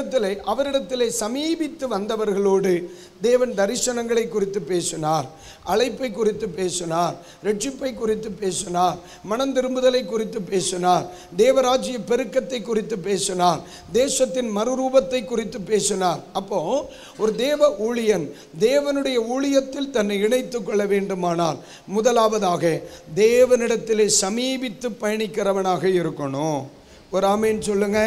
அவரிடத்திலே அவரிடத்திலே சமீபித்து வந்தவர்களோடு தேவன் தரிசனங்களை குறித்து பேசினார் அழைப்பை குறித்து பேசினார் ரட்சிப்பை குறித்து பேசினார் மனம் திரும்புதலை குறித்து பேசினார் தேவராஜ்ய பெருக்கத்தை குறித்து பேசினார் தேசத்தின் மறுரூபத்தை குறித்து பேசினார் அப்போ ஒரு தேவ ஊழியன் தேவனுடைய ஊழியத்தில் தன்னை இணைத்துக் கொள்ள வேண்டுமானால் முதலாவதாக தேவனிடத்திலே சமீபித்து பயணிக்கிறவனாக இருக்கணும் ஒரு ஆமீன் சொல்லுங்க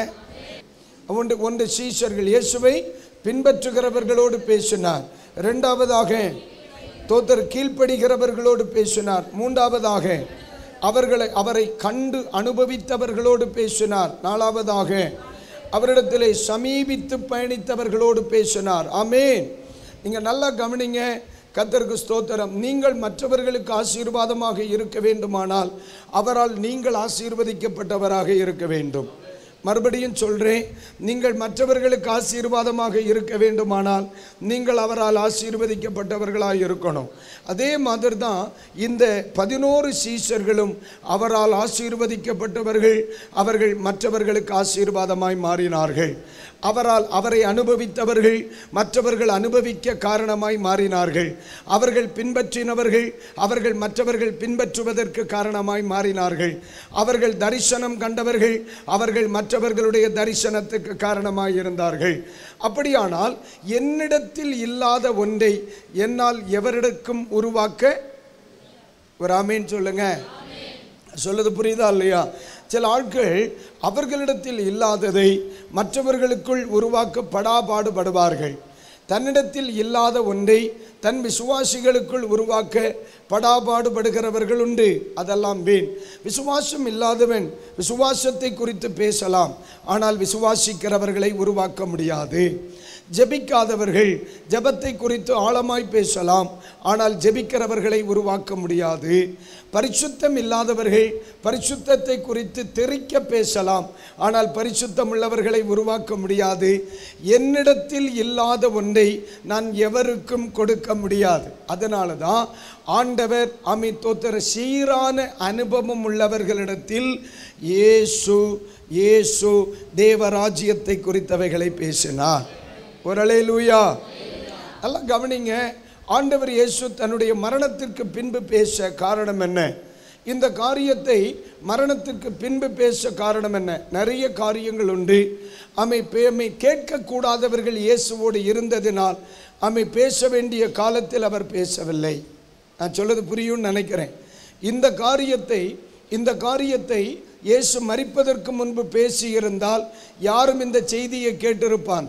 ஒன்று ஒன்று சீஷர்கள் இயேசுவை பின்பற்றுகிறவர்களோடு பேசினார் இரண்டாவதாக தோத்தர் கீழ்ப்படுகிறவர்களோடு பேசினார் மூன்றாவதாக அவர்களை அவரை கண்டு அனுபவித்தவர்களோடு பேசினார் நாலாவதாக அவரிடத்திலே சமீபித்து பயணித்தவர்களோடு பேசினார் ஆமென் நீங்கள் நல்லா கவனிங்க கத்தருக்கு ஸ்தோத்திரம் நீங்கள் மற்றவர்களுக்கு ஆசீர்வாதமாக இருக்க வேண்டுமானால் அவரால் நீங்கள் ஆசீர்வதிக்கப்பட்டவராக இருக்க வேண்டும் மறுபடியும் சொல்கிறேன் நீங்கள் மற்றவர்களுக்கு ஆசீர்வாதமாக இருக்க வேண்டுமானால் நீங்கள் அவரால் ஆசீர்வதிக்கப்பட்டவர்களாக இருக்கணும் அதே மாதிரி தான் இந்த பதினோரு சீஷர்களும் அவரால் ஆசீர்வதிக்கப்பட்டவர்கள் அவர்கள் மற்றவர்களுக்கு ஆசீர்வாதமாய் மாறினார்கள் அவரால் அவரை அனுபவித்தவர்கள் மற்றவர்கள் அனுபவிக்க காரணமாய் மாறினார்கள் அவர்கள் பின்பற்றினவர்கள் அவர்கள் மற்றவர்கள் பின்பற்றுவதற்கு காரணமாய் மாறினார்கள் அவர்கள் தரிசனம் கண்டவர்கள் அவர்கள் மற்றவர்களுடைய தரிசனத்துக்கு காரணமாய் இருந்தார்கள் அப்படியானால் என்னிடத்தில் இல்லாத ஒன்றை என்னால் எவரிடக்கும் உருவாக்க ஒரு ஆமீன் சொல்லுங்க சொல்லுது புரியுதா இல்லையா சில ஆட்கள் அவர்களிடத்தில் இல்லாததை மற்றவர்களுக்குள் உருவாக்க படாபாடுபடுவார்கள் தன்னிடத்தில் இல்லாத ஒன்றை தன் விசுவாசிகளுக்குள் உருவாக்க படாபாடுபடுகிறவர்கள் உண்டு அதெல்லாம் வீண் விசுவாசம் இல்லாதவன் விசுவாசத்தை குறித்து பேசலாம் ஆனால் விசுவாசிக்கிறவர்களை உருவாக்க முடியாது ஜெபிக்காதவர்கள் ஜெபத்தை குறித்து ஆழமாய் பேசலாம் ஆனால் ஜெபிக்கிறவர்களை உருவாக்க முடியாது பரிசுத்தம் இல்லாதவர்கள் பரிசுத்தத்தை குறித்து தெரிக்க பேசலாம் ஆனால் பரிசுத்தம் உள்ளவர்களை உருவாக்க முடியாது என்னிடத்தில் இல்லாத ஒன்றை நான் எவருக்கும் கொடுக்க முடியாது அதனால தான் ஆண்டவர் அமித்தோத்தர சீரான அனுபவம் உள்ளவர்களிடத்தில் இயேசு இயேசு தேவராஜ்யத்தை குறித்தவைகளை பேசினார் ஒரு லூயா நல்லா கவனிங்க ஆண்டவர் இயேசு தன்னுடைய மரணத்திற்கு பின்பு பேச காரணம் என்ன இந்த காரியத்தை மரணத்திற்கு பின்பு பேச காரணம் என்ன நிறைய காரியங்கள் உண்டு அமை பேமை கேட்கக்கூடாதவர்கள் இயேசுவோடு இருந்ததினால் அமை பேச வேண்டிய காலத்தில் அவர் பேசவில்லை நான் சொல்றது புரியும்னு நினைக்கிறேன் இந்த காரியத்தை இந்த காரியத்தை இயேசு மரிப்பதற்கு முன்பு பேசியிருந்தால் யாரும் இந்த செய்தியை கேட்டிருப்பான்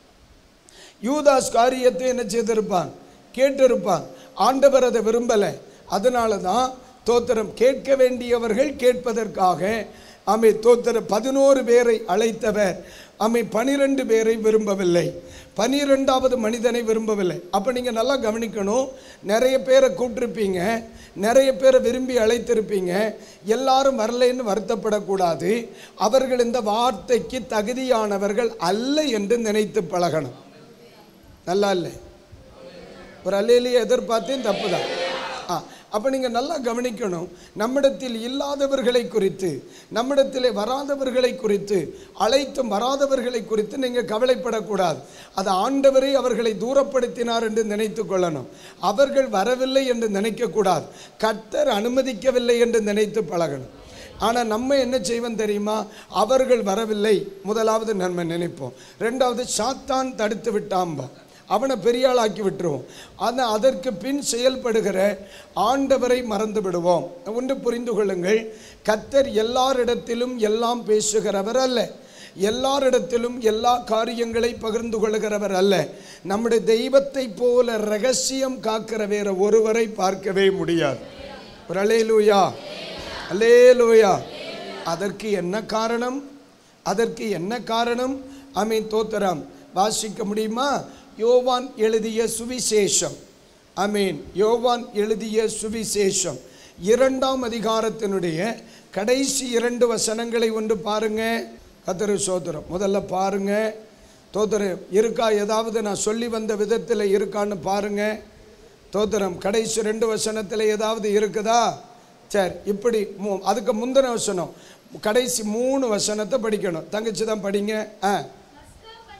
யூதாஸ் காரியத்தை என்ன செய்திருப்பான் கேட்டிருப்பான் ஆண்டவர் அதை விரும்பலை அதனால தான் தோத்திரம் கேட்க வேண்டியவர்கள் கேட்பதற்காக அமை தோத்திர பதினோரு பேரை அழைத்தவர் அமை பனிரெண்டு பேரை விரும்பவில்லை பனிரெண்டாவது மனிதனை விரும்பவில்லை அப்போ நீங்கள் நல்லா கவனிக்கணும் நிறைய பேரை கூப்பிட்டுருப்பீங்க நிறைய பேரை விரும்பி அழைத்திருப்பீங்க எல்லாரும் வரலைன்னு வருத்தப்படக்கூடாது அவர்கள் இந்த வார்த்தைக்கு தகுதியானவர்கள் அல்ல என்று நினைத்து பழகணும் நல்லா இல்லை ஒரு அல்லையிலேயே எதிர்பார்த்தேன் தப்பு தான் ஆ அப்போ நீங்கள் நல்லா கவனிக்கணும் நம்மிடத்தில் இல்லாதவர்களை குறித்து நம்மிடத்திலே வராதவர்களை குறித்து அழைத்தும் வராதவர்களை குறித்து நீங்கள் கவலைப்படக்கூடாது அது ஆண்டவரே அவர்களை தூரப்படுத்தினார் என்று நினைத்து கொள்ளணும் அவர்கள் வரவில்லை என்று நினைக்கக்கூடாது கர்த்தர் அனுமதிக்கவில்லை என்று நினைத்து பழகணும் ஆனால் நம்ம என்ன செய்வோம் தெரியுமா அவர்கள் வரவில்லை முதலாவது நன்மை நினைப்போம் ரெண்டாவது சாத்தான் தடுத்து விட்டாம்பா அவனை பெரியாளாக்கி விட்டுருவோம் ஆனால் அதற்கு பின் செயல்படுகிற ஆண்டவரை மறந்து விடுவோம் ஒன்று புரிந்து கொள்ளுங்கள் கத்தர் எல்லாரிடத்திலும் எல்லாம் பேசுகிறவர் அல்ல எல்லாரிடத்திலும் எல்லா காரியங்களை பகிர்ந்து கொள்கிறவர் அல்ல நம்முடைய தெய்வத்தை போல ரகசியம் காக்கிற வேற ஒருவரை பார்க்கவே முடியாது ஒரு அலேலூயா அலேலூயா அதற்கு என்ன காரணம் அதற்கு என்ன காரணம் அமீன் தோத்திரம் வாசிக்க முடியுமா யோவான் எழுதிய சுவிசேஷம் அமீன் யோவான் எழுதிய சுவிசேஷம் இரண்டாம் அதிகாரத்தினுடைய கடைசி இரண்டு வசனங்களை ஒன்று பாருங்க கத்தரு சோதரம் முதல்ல பாருங்க தோதரு இருக்கா ஏதாவது நான் சொல்லி வந்த விதத்தில் இருக்கான்னு பாருங்க தோத்திரம் கடைசி ரெண்டு வசனத்தில் ஏதாவது இருக்குதா சரி இப்படி மூ அதுக்கு முந்தின வசனம் கடைசி மூணு வசனத்தை படிக்கணும் தங்கச்சி தான் படிங்க ஆ பஸ்கா பண்டிகையின்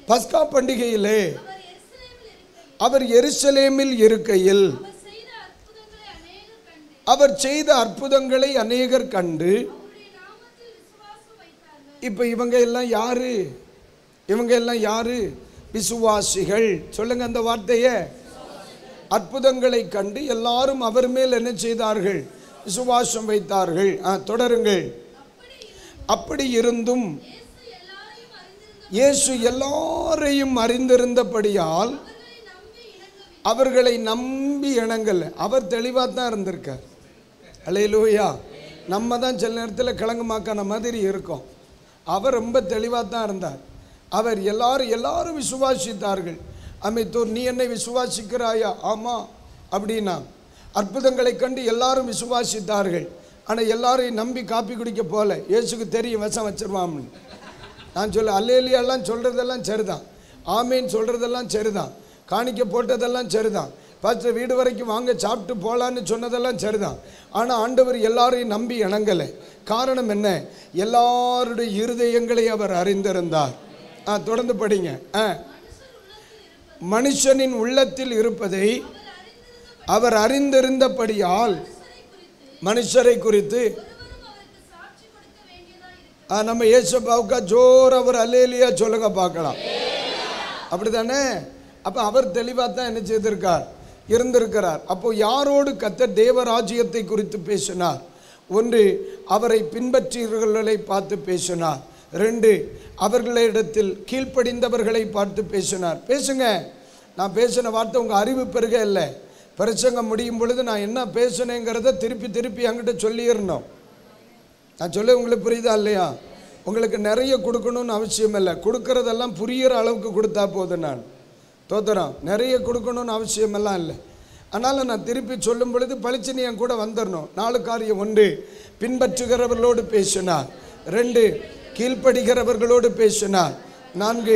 பஸ்கா பண்டிகையிலே அவர் எருசலேமில் இருக்கையில் அவர் எருசலேமில் இருக்கையில் அவர் செய்த அற்புதங்களை அநேகர் கண்டு அவர் செய்த அற்புதங்களை அநேகர் கண்டு அவருடைய நாமத்தில் விசுவாசம் வைத்தார்கள் இப்போ இவங்க எல்லாம் யாரு இவங்க எல்லாம் யாரு விசுவாசிகள் சொல்லுங்க அந்த வார்த்தையை அற்புதங்களை கண்டு எல்லாரும் அவர் மேல் என்ன செய்தார்கள் விசுவாசம் வைத்தார்கள் ஆ, தொடருங்கள் அப்படி இருந்தும் இயேசு எல்லாரையும் அறிந்திருந்த இயேசு எல்லாரையும் அறிந்திருந்தபடியால் அவர்களை நம்பி இணங்கவில்லை அவர்களை நம்பி இணங்கல அவர் தெளிவாக தான் இருந்திருக்கார் அலையிலூயா நம்ம தான் சில நேரத்தில் கிழங்குமாக்கான மாதிரி இருக்கோம் அவர் ரொம்ப தெளிவாக தான் இருந்தார் அவர் எல்லாரும் எல்லாரும் விசுவாசித்தார்கள் அமைத்தோர் நீ என்னை விசுவாசிக்கிறாயா ஆமாம் அப்படின்னா அற்புதங்களை கண்டு எல்லாரும் விசுவாசித்தார்கள் ஆனால் எல்லாரையும் நம்பி காப்பி குடிக்க போல இயேசுக்கு தெரியும் விஷம் வச்சிருவாம்னு நான் சொல்ல அல்லேலியெல்லாம் சொல்கிறதெல்லாம் சரிதான் ஆமேன்னு சொல்கிறதெல்லாம் சரிதான் காணிக்க போட்டதெல்லாம் சரிதான் பாஸ்டர் வீடு வரைக்கும் வாங்க சாப்பிட்டு போகலான்னு சொன்னதெல்லாம் சரிதான் ஆனால் ஆண்டவர் எல்லாரையும் நம்பி இணங்கலை காரணம் என்ன எல்லாருடைய இருதயங்களை அவர் அறிந்திருந்தார் ஆ தொடர்ந்து படிங்க ஆ மனுஷனின் உள்ளத்தில் இருப்பதை அவர் அறிந்திருந்தபடியால் மனுஷரை குறித்து ஒருவரும் அவருக்கு சாட்சி கொடுக்க வேண்டியதாக இருக்கு ஆ, நம்ம ஏசப்பாவுக்கா ஜோர் அவர் அல்லேலியா சொல்லுங்க பார்க்கலாம் அப்படிதானே அப்போ அவர் தெளிவாக தான் என்ன செய்திருக்கார் இருந்திருக்கிறார் அப்போ யாரோடு கத்த தேவராஜ்யத்தை குறித்து பேசினார் ஒன்று அவரை பின்பற்றியவர்களை பார்த்து பேசினார் ரெண்டு அவர்களிடத்தில் கீழ்ப்படிந்தவர்களை பார்த்து பேசினார் பேசுங்க நான் பேசின வார்த்தை உங்கள் அறிவு பெருக இல்லை பிரசங்கம் முடியும் பொழுது நான் என்ன பேசுனேங்கிறத திருப்பி திருப்பி என்கிட்ட சொல்லிடணும் நான் சொல்ல உங்களுக்கு புரியுதா இல்லையா உங்களுக்கு நிறைய கொடுக்கணும்னு அவசியம் இல்லை கொடுக்கறதெல்லாம் புரியிற அளவுக்கு கொடுத்தா போதும் நான் தோத்துறோம் நிறைய கொடுக்கணும்னு அவசியமெல்லாம் இல்லை அதனால் நான் திருப்பி சொல்லும் பொழுது பளிச்சுன்னு என் கூட வந்துடணும் நாலு காரியம் ஒன்று பின்பற்றுகிறவர்களோடு பேசினார் ரெண்டு கீழ்ப்படுகிறவர்களோடு பேசினார் நான்கு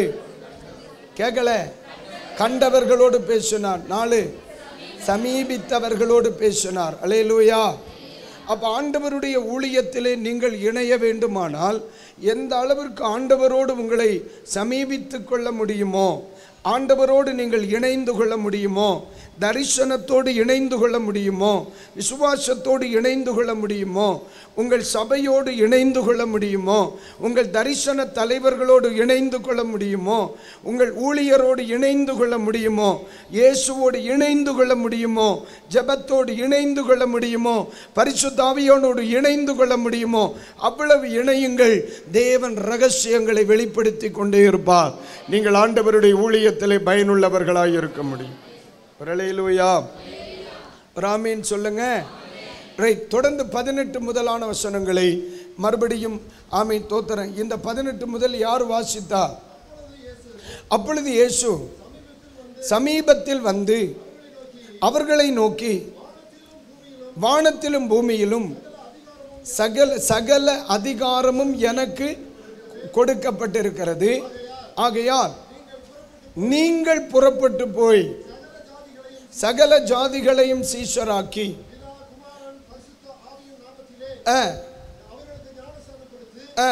கேட்கல கண்டவர்களோடு பேசினார் நாலு சமீபித்தவர்களோடு பேசினார் அலையலூயா அப்போ ஆண்டவருடைய ஊழியத்திலே நீங்கள் இணைய வேண்டுமானால் எந்த அளவிற்கு ஆண்டவரோடு உங்களை சமீபித்து கொள்ள முடியுமோ ஆண்டவரோடு நீங்கள் இணைந்து கொள்ள முடியுமோ தரிசனத்தோடு இணைந்து கொள்ள முடியுமோ விசுவாசத்தோடு இணைந்து கொள்ள முடியுமோ உங்கள் சபையோடு இணைந்து கொள்ள முடியுமோ உங்கள் தரிசன தலைவர்களோடு இணைந்து கொள்ள முடியுமோ உங்கள் ஊழியரோடு இணைந்து கொள்ள முடியுமோ இயேசுவோடு இணைந்து கொள்ள முடியுமோ ஜெபத்தோடு இணைந்து கொள்ள முடியுமோ பரிசுத்தாவியோனோடு இணைந்து கொள்ள முடியுமோ அவ்வளவு இணையுங்கள் தேவன் ரகசியங்களை வெளிப்படுத்தி கொண்டே இருப்பார் நீங்கள் ஆண்டவருடைய ஊழியத்திலே பயனுள்ளவர்களாய் இருக்க முடியும் பிரலையிலுயா ராமீன் சொல்லுங்க ரைட் தொடர்ந்து பதினெட்டு முதலான வசனங்களை மறுபடியும் ஆமை தோத்தரன் இந்த பதினெட்டு முதல் யார் வாசித்தா அப்பொழுது இயேசு சமீபத்தில் வந்து அவர்களை நோக்கி வானத்திலும் பூமியிலும் சகல சகல அதிகாரமும் எனக்கு கொடுக்கப்பட்டிருக்கிறது ஆகையால் நீங்கள் புறப்பட்டு போய் சகல ஜாதிகளையும் சீஷராக்கி ஆ, ஆ,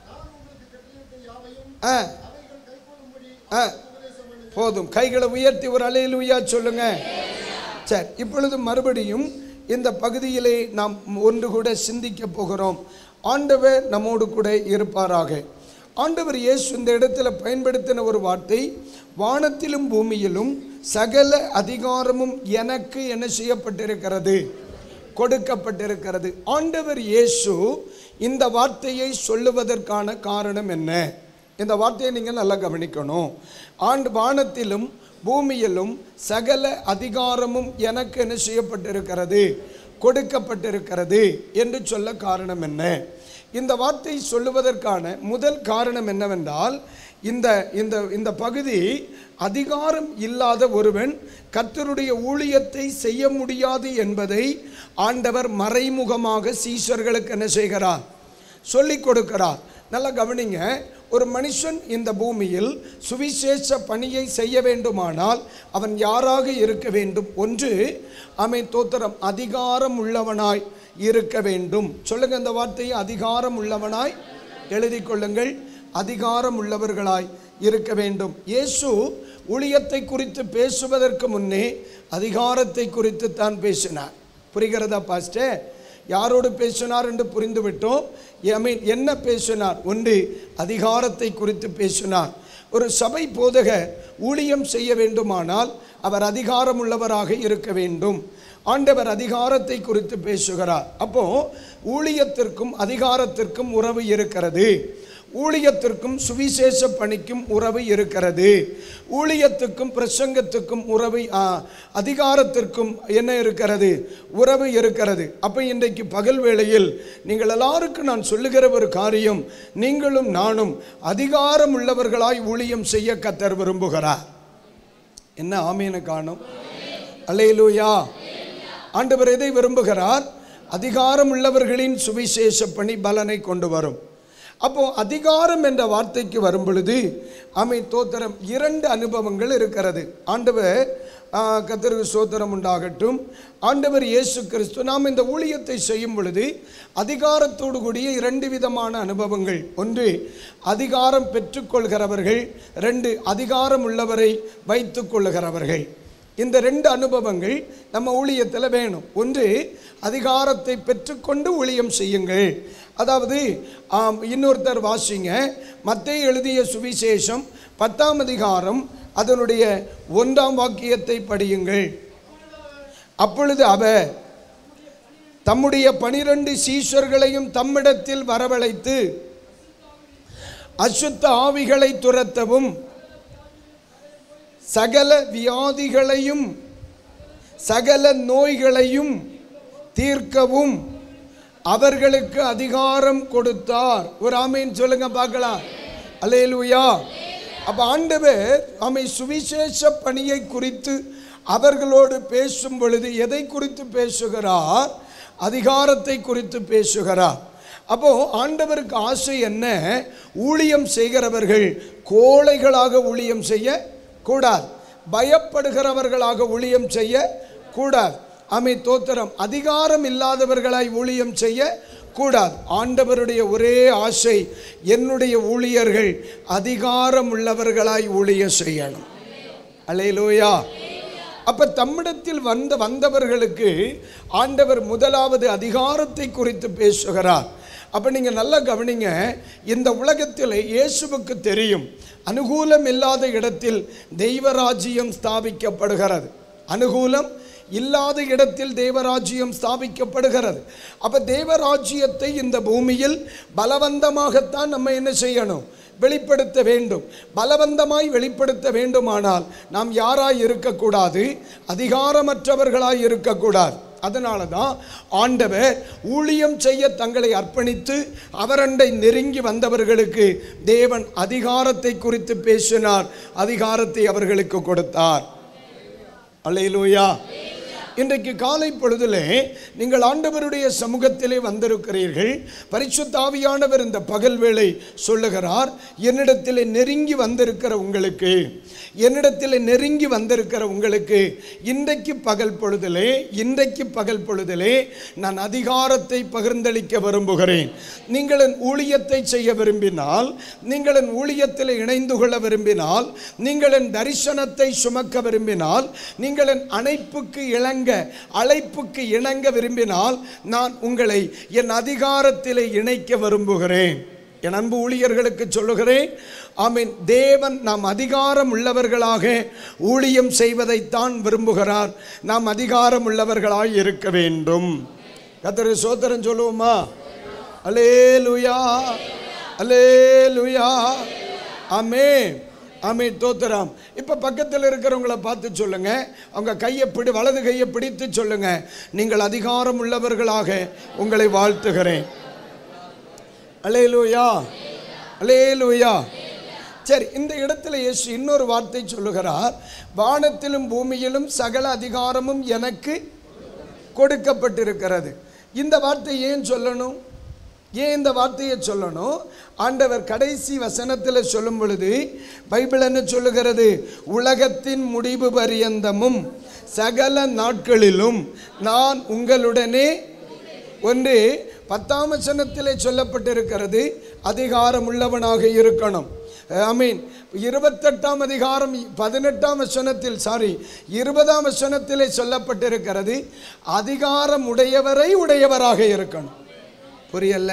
ஆ, ஆ. போதும் கைகளை உயர்த்தி ஒரு அலையிலுயா சொல்லுங்க சரி இப்பொழுது மறுபடியும் இந்த பகுதியிலே நாம் ஒன்று கூட சிந்திக்க போகிறோம் ஆண்டவர் நம்மோடு கூட இருப்பாராக ஆண்டவர் இயேசு இந்த இடத்துல பயன்படுத்தின ஒரு வார்த்தை வானத்திலும் பூமியிலும் சகல அதிகாரமும் எனக்கு என்ன செய்யப்பட்டிருக்கிறது கொடுக்கப்பட்டிருக்கிறது ஆண்டவர் இயேசு இந்த வார்த்தையை சொல்லுவதற்கான காரணம் என்ன இந்த வார்த்தையை நீங்கள் நல்லா கவனிக்கணும் ஆண்டு வானத்திலும் பூமியிலும் சகல அதிகாரமும் எனக்கு என்ன செய்யப்பட்டிருக்கிறது கொடுக்கப்பட்டிருக்கிறது என்று சொல்ல காரணம் என்ன இந்த வார்த்தை சொல்லுவதற்கான முதல் காரணம் என்னவென்றால் இந்த இந்த இந்த பகுதி அதிகாரம் இல்லாத ஒருவன் கர்த்தருடைய ஊழியத்தை செய்ய முடியாது என்பதை ஆண்டவர் மறைமுகமாக சீஷர்களுக்கு என்ன செய்கிறார் சொல்லிக் கொடுக்கிறார் நல்லா கவனிங்க ஒரு மனுஷன் இந்த பூமியில் சுவிசேஷ பணியை செய்ய வேண்டுமானால் அவன் யாராக இருக்க வேண்டும் ஒன்று அமை தோத்திரம் அதிகாரம் உள்ளவனாய் இருக்க வேண்டும் சொல்லுங்க இந்த வார்த்தையை அதிகாரம் உள்ளவனாய் எழுதி கொள்ளுங்கள் அதிகாரம் உள்ளவர்களாய் இருக்க வேண்டும் இயேசு ஊழியத்தை குறித்து பேசுவதற்கு முன்னே அதிகாரத்தை குறித்து தான் பேசினார் புரிகிறதா பாஸ்டே யாரோடு பேசினார் என்று புரிந்துவிட்டோம் ஐ மீன் என்ன பேசினார் ஒன்று அதிகாரத்தை குறித்து பேசினார் ஒரு சபை போதகர் ஊழியம் செய்ய வேண்டுமானால் அவர் அதிகாரம் உள்ளவராக இருக்க வேண்டும் ஆண்டவர் அதிகாரத்தை குறித்து பேசுகிறார் அப்போ ஊழியத்திற்கும் அதிகாரத்திற்கும் உறவு இருக்கிறது ஊழியத்திற்கும் சுவிசேஷ பணிக்கும் உறவு இருக்கிறது ஊழியத்துக்கும் பிரசங்கத்துக்கும் உறவு ஆ, அதிகாரத்திற்கும் என்ன இருக்கிறது உறவு இருக்கிறது அப்போ இன்றைக்கு பகல் வேளையில் நீங்கள் எல்லாருக்கும் நான் சொல்லுகிற ஒரு காரியம் நீங்களும் நானும் அதிகாரம் உள்ளவர்களாய் ஊழியம் செய்ய கத்தர் விரும்புகிறார் என்ன ஆமீன காணும் அல்லேலூயா ஆண்டவர் எதை விரும்புகிறார் அதிகாரம் உள்ளவர்களின் சுவிசேஷ பணி பலனை கொண்டு வரும் அப்போ அதிகாரம் என்ற வார்த்தைக்கு வரும் பொழுது அமை தோத்திரம் இரண்டு அனுபவங்கள் இருக்கிறது ஆண்டவர் ஆ, கர்த்தருக்கு சோத்திரம் உண்டாகட்டும் ஆண்டவர் இயேசு கிறிஸ்து நாம் இந்த ஊழியத்தை செய்யும் பொழுது அதிகாரத்தோடு கூடிய இரண்டு விதமான அனுபவங்கள் ஒன்று அதிகாரம் பெற்றுக்கொள்கிறவர்கள் ரெண்டு அதிகாரம் உள்ளவரை வைத்துக் கொள்ளுகிறவர்கள் இந்த ரெண்டு அனுபவங்கள் நம்ம ஊழியத்தில் வேணும் ஒன்று அதிகாரத்தை பெற்றுக்கொண்டு ஊழியம் செய்யுங்கள் அதாவது ஆம், இன்னொருத்தர் வாசிங்க மத்தேயு எழுதிய சுவிசேஷம் பத்தாம் அதிகாரம் அதனுடைய ஒன்றாம் வாக்கியத்தை படியுங்கள் அப்பொழுது அவர் தம்முடைய பனிரெண்டு சீஷர்களையும் தம்மிடத்தில் வரவழைத்து அசுத்த ஆவிகளை துரத்தவும் சகல வியாதிகளையும் சகல நோய்களையும் தீர்க்கவும் அவர்களுக்கு அதிகாரம் கொடுத்தார் ஒரு ஆமீன் சொல்லுங்க பார்க்கலாம் அல்லேலூயா அப்ப ஆண்டவர் ஆமை சுவிசேஷ பணியை குறித்து அவர்களோடு பேசும் பொழுது எதை குறித்து பேசுகிறார் அதிகாரத்தை குறித்து பேசுகிறார் அப்போ ஆண்டவருக்கு ஆசை என்ன ஊழியம் செய்கிறவர்கள் கோழைகளாக ஊழியம் செய்ய கூடாது பயப்படுகிறவர்களாக ஊழியம் செய்ய கூடாது அமை தோத்திரம் அதிகாரம் இல்லாதவர்களாய் ஊழியம் செய்ய கூடாது ஆண்டவருடைய ஒரே ஆசை என்னுடைய ஊழியர்கள் அதிகாரம் உள்ளவர்களாய் ஊழியம் செய்யணும் அலையிலோயா அப்ப தம்மிடத்தில் வந்த வந்தவர்களுக்கு ஆண்டவர் முதலாவது அதிகாரத்தை குறித்து பேசுகிறார் அப்ப நீங்க நல்லா கவனிங்க இந்த உலகத்தில் இயேசுவுக்கு தெரியும் அனுகூலம் இல்லாத இடத்தில் தெய்வராஜ்யம் ஸ்தாபிக்கப்படுகிறது அனுகூலம் இல்லாத இடத்தில் தேவராஜ்யம் ஸ்தாபிக்கப்படுகிறது அப்ப தேவராஜ்யத்தை இந்த பூமியில் பலவந்தமாகத்தான் நம்ம என்ன செய்யணும் வெளிப்படுத்த வேண்டும் பலவந்தமாய் வெளிப்படுத்த வேண்டுமானால் நாம் யாராய் இருக்கக்கூடாது அதிகாரமற்றவர்களாய் இருக்கக்கூடாது அதனால தான் ஆண்டவர் ஊழியம் செய்ய தங்களை அர்ப்பணித்து அவரண்டை நெருங்கி வந்தவர்களுக்கு தேவன் அதிகாரத்தை குறித்து பேசினார் அதிகாரத்தை அவர்களுக்கு கொடுத்தார் அல்லேலூயா இன்றைக்கு காலை பொழுதிலே நீங்கள் ஆண்டவருடைய சமூகத்திலே வந்திருக்கிறீர்கள் பரிசுத்தாவியானவர் இந்த பகல் வேளை சொல்லுகிறார் என்னிடத்திலே நெருங்கி வந்திருக்கிற உங்களுக்கு என்னிடத்திலே நெருங்கி வந்திருக்கிற உங்களுக்கு இன்றைக்கு பகல் பொழுதிலே இன்றைக்கு பகல் பொழுதிலே நான் அதிகாரத்தை பகிர்ந்தளிக்க விரும்புகிறேன் நீங்கள் என் ஊழியத்தை செய்ய விரும்பினால் நீங்கள் என் ஊழியத்தில் இணைந்து கொள்ள விரும்பினால் நீங்கள் என் தரிசனத்தை சுமக்க விரும்பினால் நீங்கள் என் அணைப்புக்கு இணங்க அழைப்புக்கு இணங்க விரும்பினால் நான் உங்களை என் அதிகாரத்திலே இணைக்க விரும்புகிறேன் என் அன்பு ஊழியர்களுக்கு சொல்லுகிறேன் ஆமீன் தேவன் நாம் அதிகாரம் உள்ளவர்களாக ஊழியம் செய்வதைத்தான் விரும்புகிறார் நாம் அதிகாரம் உள்ளவர்களாய் இருக்க வேண்டும் கத்தரு சோத்திரம் சொல்லுவோமா அலேலுயா அலேலுயா ஆமே ஆமே தோத்திரம் இப்போ பக்கத்தில் இருக்கிறவங்கள பார்த்து சொல்லுங்க அவங்க கையை பிடி வலது கையை பிடித்து சொல்லுங்க நீங்கள் அதிகாரம் உள்ளவர்களாக உங்களை வாழ்த்துகிறேன் அலேலுயா அலேலுயா சரி இந்த இடத்துல இயேசு இன்னொரு வார்த்தை சொல்லுகிறார் வானத்திலும் பூமியிலும் சகல அதிகாரமும் எனக்கு கொடுக்கப்பட்டிருக்கிறது இந்த வார்த்தை ஏன் சொல்லணும் ஏன் இந்த வார்த்தையை சொல்லணும் ஆண்டவர் கடைசி வசனத்தில் சொல்லும் பொழுது பைபிள் என்ன சொல்லுகிறது உலகத்தின் முடிவு பரியந்தமும் சகல நாட்களிலும் நான் உங்களுடனே ஒன்று பத்தாம் வசனத்திலே சொல்லப்பட்டிருக்கிறது அதிகாரம் உள்ளவனாக இருக்கணும் ஐ மீன் இருபத்தெட்டாம் அதிகாரம் பதினெட்டாம் வசனத்தில் சாரி இருபதாம் வசனத்திலே சொல்லப்பட்டிருக்கிறது அதிகாரம் உடையவரை உடையவராக இருக்கணும் புரியல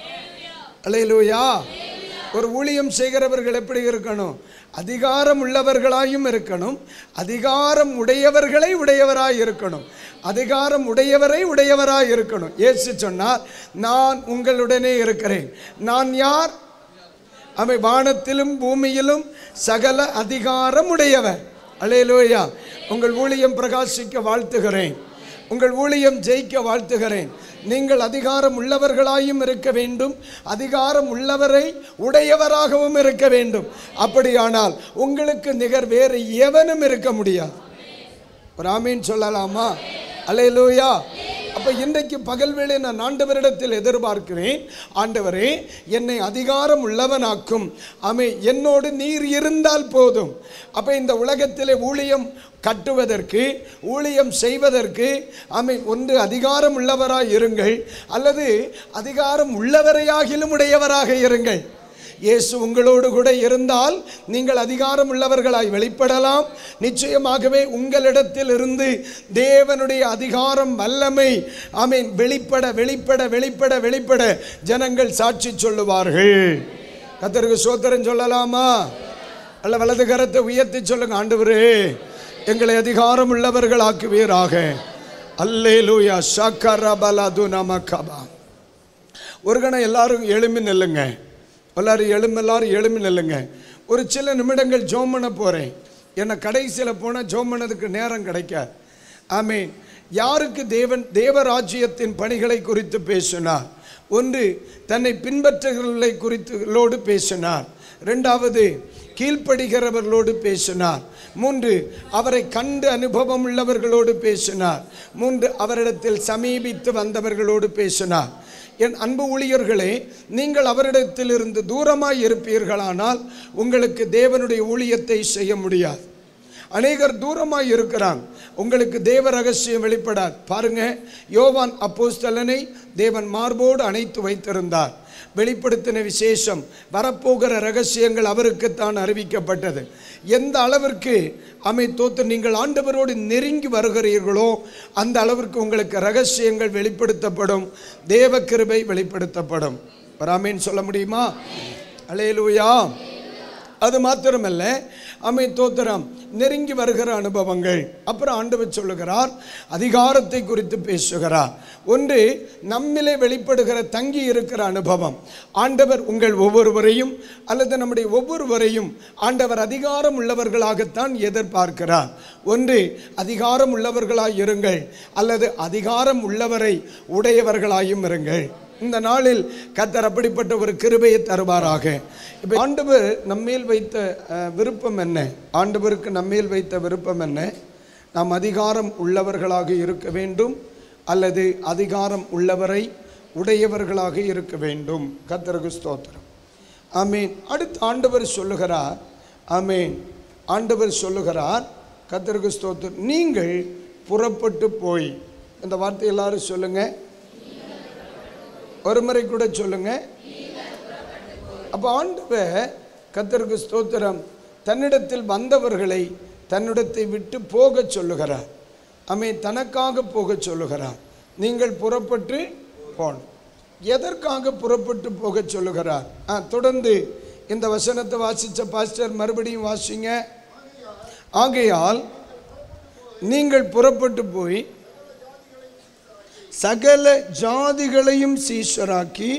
அலையலூயா ஒரு ஊழியம் செய்கிறவர்கள் எப்படி இருக்கணும் அதிகாரம் உள்ளவர்களாயும் இருக்கணும் அதிகாரம் உடையவர்களை உடையவராய் இருக்கணும் அதிகாரம் உடையவரை உடையவராய் இருக்கணும் இயேசு சொன்னார் நான் உங்களுடனே இருக்கிறேன் நான் யார் அவை வானத்திலும் பூமியிலும் சகல அதிகாரம் உடையவர் அலையலூயா உங்கள் ஊழியம் பிரகாசிக்க வாழ்த்துகிறேன் உங்கள் ஊழியம் ஜெயிக்க வாழ்த்துகிறேன் நீங்கள் அதிகாரம் உள்ளவர்களாயும் இருக்க வேண்டும் அதிகாரம் உள்ளவரை உடையவராகவும் இருக்க வேண்டும் அப்படியானால் உங்களுக்கு நிகர் வேறு எவனும் இருக்க முடியாது ஒரு ஆமீன் சொல்லலாமா அலையலூயா அப்ப இன்றைக்கு பகல் வேளை நான் ஆண்டவரிடத்தில் எதிர்பார்க்கிறேன் ஆண்டவரே என்னை அதிகாரம் உள்ளவனாக்கும் அமை என்னோடு நீர் இருந்தால் போதும் அப்ப இந்த உலகத்திலே ஊழியம் கட்டுவதற்கு ஊழியம் செய்வதற்கு அமை ஒன்று அதிகாரம் உள்ளவராய் இருங்கள் அல்லது அதிகாரம் உள்ளவரையாகிலும் உடையவராக இருங்கள் இயேசு உங்களோடு கூட இருந்தால் நீங்கள் அதிகாரம் உள்ளவர்களாய் வெளிப்படலாம் நிச்சயமாகவே உங்களிடத்தில் இருந்து தேவனுடைய அதிகாரம் வல்லமை ஆமீன் வெளிப்பட வெளிப்பட வெளிப்பட வெளிப்பட ஜனங்கள் சாட்சி சொல்லுவார்கள் கத்தருக்கு சோத்திரம் சொல்லலாமா அல்ல வலது கரத்தை உயர்த்தி சொல்லுங்க ஆண்டவரே எங்களை அதிகாரம் உள்ளவர்கள் ஆக்குவீராக அல்லேலூயா ஷக்கரபலது நமக்கபா ஒரு கணம் எல்லாரும் எழும்பி நில்லுங்க எல்லாரும் எழும்பு எல்லாரும் எழும்பி நில்லுங்க ஒரு சில நிமிடங்கள் ஜோம் பண்ண போகிறேன் என்னை கடைசியில் போனால் ஜோம் பண்ணதுக்கு நேரம் கிடைக்காது ஆமீன் யாருக்கு தேவன் தேவராஜ்யத்தின் பணிகளை குறித்து பேசினார் ஒன்று தன்னை பின்பற்றுகிறவர்களை குறித்துகளோடு பேசினார் ரெண்டாவது கீழ்ப்படுகிறவர்களோடு பேசினார் மூன்று அவரை கண்டு அனுபவம் உள்ளவர்களோடு பேசினார் மூன்று அவரிடத்தில் சமீபித்து வந்தவர்களோடு பேசினார் என் அன்பு ஊழியர்களே நீங்கள் அவரிடத்திலிருந்து தூரமாய் இருப்பீர்களானால் உங்களுக்கு தேவனுடைய ஊழியத்தை செய்ய முடியாது அநேகர் தூரமாய் இருக்கிறாங்க உங்களுக்கு தேவ ரகசியம் வெளிப்படாது பாருங்க யோவான் அப்போஸ்தலனை தேவன் மார்போடு அணைத்து வைத்திருந்தார் வெளிப்படுத்தின விசேஷம் வரப்போகிற ரகசியங்கள் அவருக்குத்தான் அறிவிக்கப்பட்டது எந்த அளவிற்கு அமைத்தோத்து நீங்கள் ஆண்டவரோடு நெருங்கி வருகிறீர்களோ அந்த அளவிற்கு உங்களுக்கு ரகசியங்கள் வெளிப்படுத்தப்படும் தேவ கிருபை வெளிப்படுத்தப்படும் வராமேன்னு சொல்ல முடியுமா அலையலூயா அது மாத்திரமல்ல அமை தோத்திரம் நெருங்கி வருகிற அனுபவங்கள் அப்புறம் ஆண்டவர் சொல்லுகிறார் அதிகாரத்தை குறித்து பேசுகிறார் ஒன்று நம்மிலே வெளிப்படுகிற தங்கி இருக்கிற அனுபவம் ஆண்டவர் உங்கள் ஒவ்வொருவரையும் அல்லது நம்முடைய ஒவ்வொருவரையும் ஆண்டவர் அதிகாரம் உள்ளவர்களாகத்தான் எதிர்பார்க்கிறார் ஒன்று அதிகாரம் உள்ளவர்களாய் இருங்கள் அல்லது அதிகாரம் உள்ளவரை உடையவர்களாயும் இருங்கள் இந்த நாளில் கத்தர் அப்படிப்பட்ட ஒரு கிருபையை தருவாராக இப்போ ஆண்டவர் நம்மேல் வைத்த அஹ், விருப்பம் என்ன ஆண்டவருக்கு நம்மேல் வைத்த விருப்பம் என்ன நாம் அதிகாரம் உள்ளவர்களாக இருக்க வேண்டும் அல்லது அதிகாரம் உள்ளவரை உடையவர்களாக இருக்க வேண்டும் கத்தருக்கு ஸ்தோத்திரம் ஆமீன் அடுத்து ஆண்டவர் சொல்லுகிறார் ஆமீன் ஆண்டவர் சொல்லுகிறார் கத்தருக்கு ஸ்தோத்திரம் நீங்கள் புறப்பட்டு போய் இந்த வார்த்தை எல்லாரும் சொல்லுங்கள் ஒரு முறை கூட சொல்லுங்க அப்போ ஆண்டவர் கத்தருக்கு ஸ்தோத்திரம் தன்னிடத்தில் வந்தவர்களை தன்னிடத்தை விட்டு போகச் சொல்லுகிறார் அமை தனக்காக போகச் சொல்லுகிறார் நீங்கள் புறப்பட்டு போகணும் எதற்காக புறப்பட்டு போகச் சொல்லுகிறார் ஆ தொடர்ந்து இந்த வசனத்தை வாசித்த பாஸ்டர் மறுபடியும் வாசிங்க ஆகையால் நீங்கள் புறப்பட்டு போய் சகல ஜாதிகளையும் சீஷராக்கி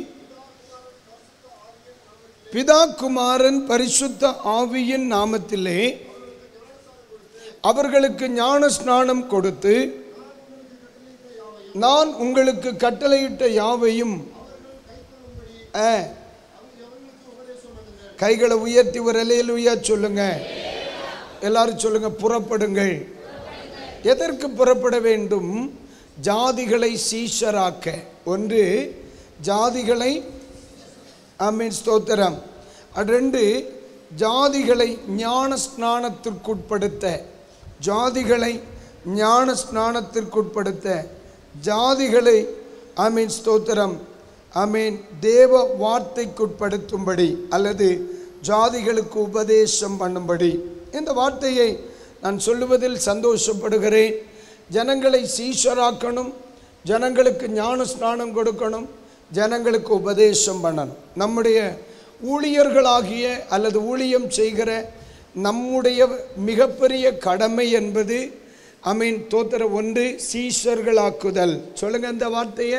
பிதா குமாரன் பரிசுத்த ஆவியின் நாமத்திலே அவர்களுக்கு ஞான ஸ்நானம் கொடுத்து நான் உங்களுக்கு கட்டளையிட்ட யாவையும் ஆ, கைகளை உயர்த்தி ஒரு அலையிலுயா சொல்லுங்க எல்லாரும் சொல்லுங்க புறப்படுங்கள் எதற்கு புறப்பட வேண்டும் ஜாதிகளை சீஷராக்க ஒன்று ஜாதிகளை ஆமீன் ஸ்தோத்திரம் அது ரெண்டு ஜாதிகளை ஞான ஸ்நானத்திற்குட்படுத்த ஜாதிகளை ஞான ஸ்நானத்திற்குட்படுத்த ஜாதிகளை ஆமீன் ஸ்தோத்திரம் ஆமீன் தேவ வார்த்தைக்குட்படுத்தும்படி அல்லது ஜாதிகளுக்கு உபதேசம் பண்ணும்படி இந்த வார்த்தையை நான் சொல்லுவதில் சந்தோஷப்படுகிறேன் ஜனங்களை சீஷராக்கணும் ஜனங்களுக்கு ஞான ஸ்நானம் கொடுக்கணும் ஜனங்களுக்கு உபதேசம் பண்ணணும் நம்முடைய ஊழியர்களாகிய அல்லது ஊழியம் செய்கிற நம்முடைய மிகப்பெரிய கடமை என்பது ஐ மீன் தோத்திர ஒன்று சீஷர்களாக்குதல் சொல்லுங்க அந்த வார்த்தையை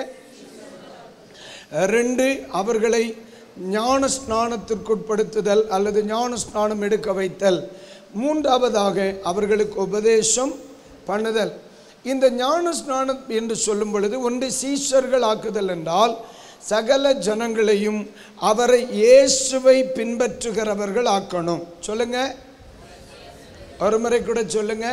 ரெண்டு அவர்களை ஞான ஸ்நானத்திற்குட்படுத்துதல் அல்லது ஞான ஸ்நானம் எடுக்க வைத்தல் மூன்றாவதாக அவர்களுக்கு உபதேசம் பண்ணுதல் இந்த ஞான ஸ்நானம் என்று சொல்லும் பொழுது ஒன்று சீஷர்கள் ஆக்குதல் என்றால் சகல ஜனங்களையும் அவரை இயேசுவை பின்பற்றுகிறவர்கள் ஆக்கணும் சொல்லுங்க ஒரு முறை கூட சொல்லுங்க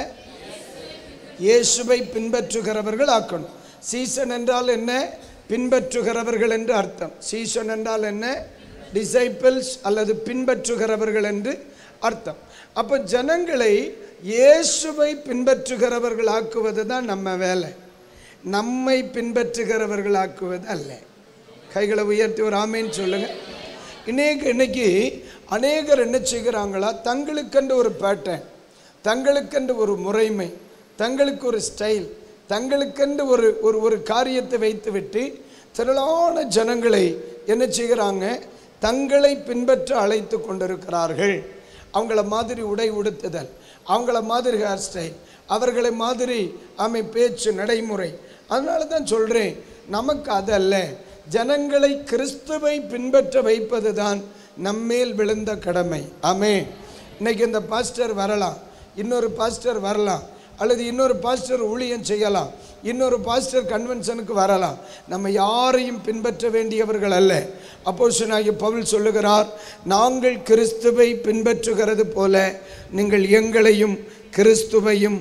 இயேசுவை பின்பற்றுகிறவர்கள் ஆக்கணும் சீசன் என்றால் என்ன பின்பற்றுகிறவர்கள் என்று அர்த்தம் சீசன் என்றால் என்ன டிசைபிள்ஸ் அல்லது பின்பற்றுகிறவர்கள் என்று அர்த்தம் அப்போ ஜனங்களை இயேசுவை பின்பற்றுகிறவர்கள் ஆக்குவது தான் நம்ம வேலை நம்மை பின்பற்றுகிறவர்கள் ஆக்குவது அல்ல கைகளை உயர்த்தி ஒரு ஆமேன்னு சொல்லுங்க இன்னைக்கு இன்னைக்கு அநேகர் என்ன செய்கிறாங்களா தங்களுக்கென்று ஒரு பேட்டர்ன் தங்களுக்கென்று ஒரு முறைமை தங்களுக்கு ஒரு ஸ்டைல் தங்களுக்கென்று ஒரு ஒரு ஒரு காரியத்தை வைத்துவிட்டு திரளான ஜனங்களை என்ன செய்கிறாங்க தங்களை பின்பற்ற அழைத்து கொண்டிருக்கிறார்கள் அவங்கள மாதிரி உடை உடுத்துதல் அவங்கள மாதிரி ஹேர் ஸ்டைல் அவர்களை மாதிரி அமை பேச்சு நடைமுறை அதனால தான் சொல்கிறேன் நமக்கு அதல்ல ஜனங்களை கிறிஸ்துவை பின்பற்ற வைப்பது தான் நம்மேல் விழுந்த கடமை ஆமே இன்னைக்கு இந்த பாஸ்டர் வரலாம் இன்னொரு பாஸ்டர் வரலாம் அல்லது இன்னொரு பாஸ்டர் ஊழியம் செய்யலாம் இன்னொரு பாஸ்டர் கன்வென்ஷனுக்கு வரலாம் நம்ம யாரையும் பின்பற்ற வேண்டியவர்கள் அல்ல அப்போஸ்தலனாகிய பவுல் சொல்லுகிறார் நாங்கள் கிறிஸ்துவை பின்பற்றுகிறது போல நீங்கள் எங்களையும் கிறிஸ்துவையும்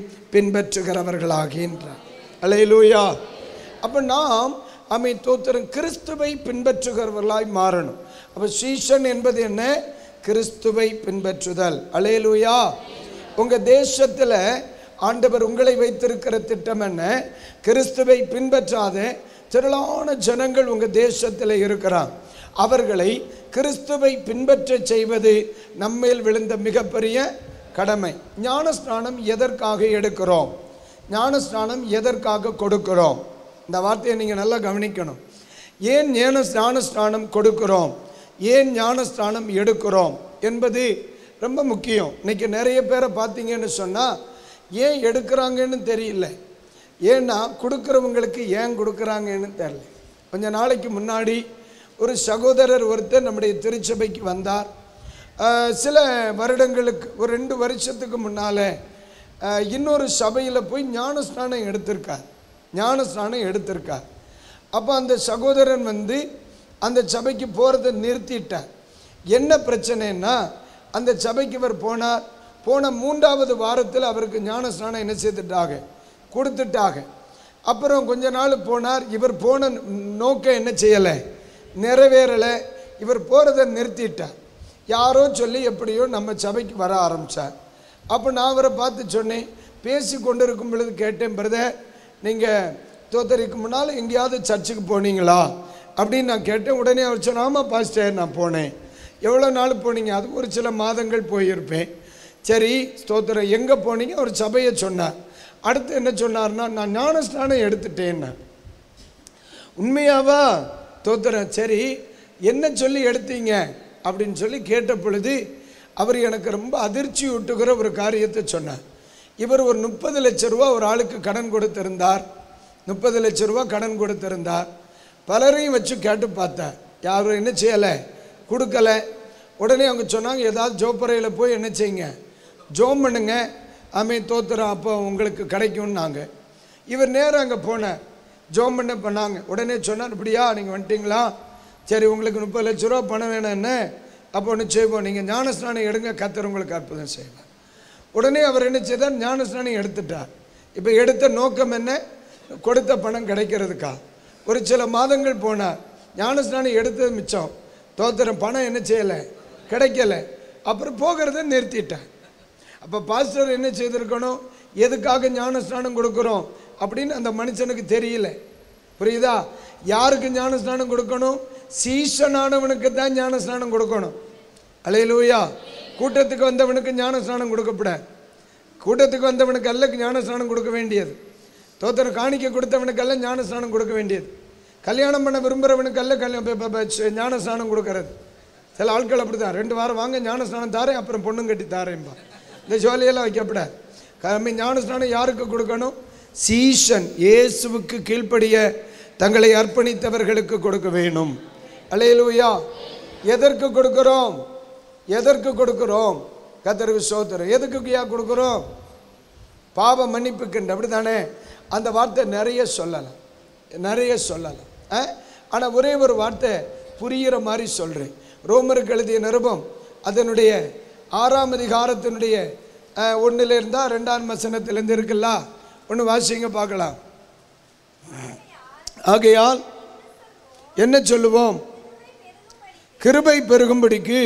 பின்பற்றுகிறவர்களாகின்றார் அலையலூயா அப்போ நாம் அமை தோத்திரம் கிறிஸ்துவை பின்பற்றுகிறவர்களாய் மாறணும் அப்போ சீஷன் என்பது என்ன கிறிஸ்துவை பின்பற்றுதல் அலையலூயா உங்கள் தேசத்தில் ஆண்டவர் உங்களை வைத்திருக்கிற திட்டம் என்ன கிறிஸ்துவை பின்பற்றாத திரளான ஜனங்கள் உங்கள் தேசத்தில் இருக்கிறாங்க அவர்களை கிறிஸ்துவை பின்பற்ற செய்வது நம்மேல் விழுந்த மிகப்பெரிய கடமை ஞானஸ்நானம் எதற்காக எடுக்கிறோம் ஞானஸ்நானம் எதற்காக கொடுக்கிறோம் இந்த வார்த்தையை நீங்கள் நல்லா கவனிக்கணும் ஏன் ஞான ஞானஸ்நானம் கொடுக்கிறோம் ஏன் ஞானஸ்நானம் எடுக்கிறோம் என்பது ரொம்ப முக்கியம் இன்னைக்கு நிறைய பேரை பார்த்தீங்கன்னு சொன்னால் ஏன் எடுக்கிறாங்கன்னு தெரியல ஏன்னா கொடுக்குறவங்களுக்கு ஏன் கொடுக்குறாங்கன்னு தெரியல கொஞ்ச நாளைக்கு முன்னாடி ஒரு சகோதரர் ஒருத்தர் நம்முடைய திருச்சபைக்கு வந்தார் ஆஹ் சில வருடங்களுக்கு ஒரு ரெண்டு வருஷத்துக்கு முன்னால் இன்னொரு சபையில் போய் ஞானஸ்நானம் எடுத்திருக்கார் ஞானஸ்நானம் எடுத்திருக்கார் அப்போ அந்த சகோதரன் வந்து அந்த சபைக்கு போகிறத நிறுத்திட்டார் என்ன பிரச்சனைன்னா அந்த சபைக்கு இவர் போனார் போன மூன்றாவது வாரத்தில் அவருக்கு ஞானஸ்நானம் என்ன செய்துட்டாங்க கொடுத்துட்டாங்க அப்புறம் கொஞ்ச நாள் போனார் இவர் போன நோக்கம் என்ன செய்யலை நிறைவேறலை இவர் போகிறத நிறுத்திட்டார் யாரோ சொல்லி எப்படியோ நம்ம சபைக்கு வர ஆரம்பித்தார் அப்போ நான் அவரை பார்த்து சொன்னேன் பேசி கொண்டு இருக்கும் பொழுது கேட்டேன் பிரதர் நீங்கள் தோத்தரிக்கு முன்னால் எங்கேயாவது சர்ச்சுக்கு போனீங்களா அப்படின்னு நான் கேட்டேன் உடனே அவர் சொன்ன ஆமாம் பாஸ்டர் நான் போனேன் எவ்வளோ நாள் போனீங்க அது ஒரு சில மாதங்கள் போயிருப்பேன் சரி ஸ்தோத்திரம் எங்கே போனீங்க ஒரு சபையை சொன்னார் அடுத்து என்ன சொன்னார்னா நான் ஞானஸ்நானம் எடுத்துட்டேன்னு உண்மையாவா தோத்துறேன் சரி என்ன சொல்லி எடுத்தீங்க அப்படின்னு சொல்லி கேட்ட பொழுது அவர் எனக்கு ரொம்ப அதிர்ச்சி ஊட்டுகிற ஒரு காரியத்தை சொன்னார் இவர் ஒரு முப்பது லட்ச ரூபா ஒரு ஆளுக்கு கடன் கொடுத்திருந்தார் முப்பது லட்ச ரூபா கடன் கொடுத்திருந்தார் பலரையும் வச்சு கேட்டு பார்த்தேன் யாரும் என்ன செய்யலை கொடுக்கல உடனே அவங்க சொன்னாங்க ஏதாவது ஜோப்பறையில் போய் என்ன செய்யுங்க ஜோம் பண்ணுங்க ஆமே தோத்துறோம் அப்போ உங்களுக்கு கிடைக்கும்னாங்க இவர் நேரம் அங்கே போனார் ஜோம் பண்ண பண்ணாங்க உடனே சொன்னார் இப்படியா நீங்கள் வந்துட்டீங்களா சரி உங்களுக்கு முப்பது லட்ச ரூபா பணம் வேணும் என்ன அப்போ ஒன்று செய்வோம் நீங்கள் ஞானஸ்நானம் எடுங்க கத்தர் உங்களுக்கு அற்புதம் செய்வார் உடனே அவர் என்ன செய்தார் ஞானஸ்நானம் எடுத்துட்டார் இப்போ எடுத்த நோக்கம் என்ன கொடுத்த பணம் கிடைக்கிறதுக்கா ஒரு சில மாதங்கள் போனார் ஞானஸ்நானம் எடுத்தது மிச்சம் தோத்திரம் பணம் என்ன செய்யலை கிடைக்கல அப்புறம் போகிறத நிறுத்திட்டார் அப்போ பாஸ்டர் என்ன செய்திருக்கணும் எதுக்காக ஞானஸ்நானம் கொடுக்குறோம் அப்படின்னு அந்த மனுஷனுக்கு தெரியல புரியுதா யாருக்கு ஞானஸ்நானம் கொடுக்கணும் சீசனானவனுக்கு தான் ஞானஸ்நானம் கொடுக்கணும் அலையிலூயா கூட்டத்துக்கு வந்தவனுக்கு ஞான ஸ்நானம் கொடுக்கப்பட கூட்டத்துக்கு வந்தவனுக்கு அல்ல ஞான ஸ்நானம் கொடுக்க வேண்டியது தோத்தர் காணிக்க கொடுத்தவனுக்கு அல்ல ஞான ஸ்நானம் கொடுக்க வேண்டியது கல்யாணம் பண்ண விரும்புகிறவனுக்கு அல்ல கல்யாணம் ப- ப- ப- ஞான ஸ்நானம் கொடுக்கறது சில ஆட்கள் அப்படிதான் ரெண்டு வாரம் வாங்க ஞான ஸ்நானம் தாரேன் அப்புறம் பொண்ணும் கட்டி தாரேன்பா இந்த ஜோலியெல்லாம் வைக்கப்படாது கம்மி ஞான ஸ்நானம் யாருக்கு கொடுக்கணும் சீசன் இயேசுவுக்கு கீழ்ப்படிய தங்களை அர்ப்பணித்தவர்களுக்கு கொடுக்க வேணும் அலையலூயா எதற்கு கொடுக்கிறோம் எதற்கு கொடுக்கிறோம் கத்தருக்கு சோத்திரம் எதுக்கு ஐயா கொடுக்கிறோம் பாவ மன்னிப்புக்குண்டு அப்படி தானே அந்த வார்த்தை நிறைய சொல்லலாம் நிறைய சொல்லலாம் ஆனால் ஒரே ஒரு வார்த்தை புரிகிற மாதிரி சொல்கிறேன் ரோமருக்கு எழுதிய நிருபம் அதனுடைய ஆறாம் அதிகாரத்தினுடைய ஒன்றில் இருந்தால் ரெண்டாம் வசனத்திலேருந்து இருக்குல்ல ஒன்று வாசிங்க பார்க்கலாம் ஆகையால் என்ன சொல்லுவோம் கிருபை பெருகும்படிக்கு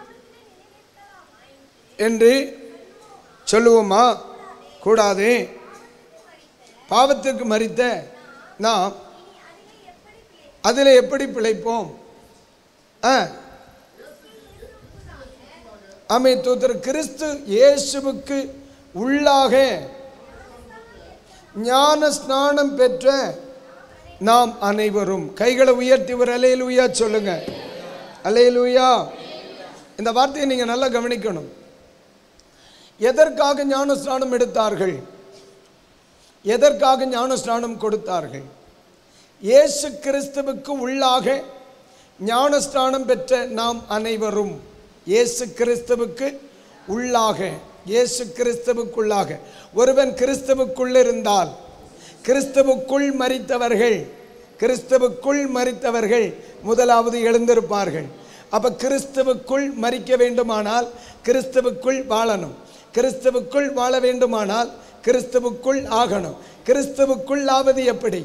என்று சொல்லுவோமா கூடாது பாவத்துக்கு மறித்த நாம் அதில் எப்படி பிழைப்போம் ஆ ஆமை தூத்தர் கிறிஸ்து இயேசுவுக்கு உள்ளாக ஞான ஸ்நானம் பெற்ற நாம் அனைவரும் கைகளை உயர்த்தி ஒரு அலையலூயா சொல்லுங்க அலையலூயா இந்த வார்த்தையை நீங்கள் நல்லா கவனிக்கணும் எதற்காக ஞான ஸ்நானம் எடுத்தார்கள் எதற்காக ஞான ஸ்நானம் கொடுத்தார்கள் இயேசு கிறிஸ்துவுக்கு உள்ளாக ஞானஸ்தானம் பெற்ற நாம் அனைவரும் இயேசு கிறிஸ்துவுக்கு உள்ளாக இயேசு கிறிஸ்துவுக்குள்ளாக ஒருவன் கிறிஸ்துவுக்குள் இருந்தால் கிறிஸ்துவுக்குள் மரித்தவர்கள் கிறிஸ்துவுக்குள் மரித்தவர்கள் முதலாவது எழுந்திருப்பார்கள் அப்ப கிறிஸ்துவுக்குள் மரிக்க வேண்டுமானால் கிறிஸ்துவுக்குள் வாழணும் கிறிஸ்துவுக்குள் வாழ வேண்டுமானால் கிறிஸ்துவுக்குள் ஆகணும் கிறிஸ்துவுக்குள் ஆவது எப்படி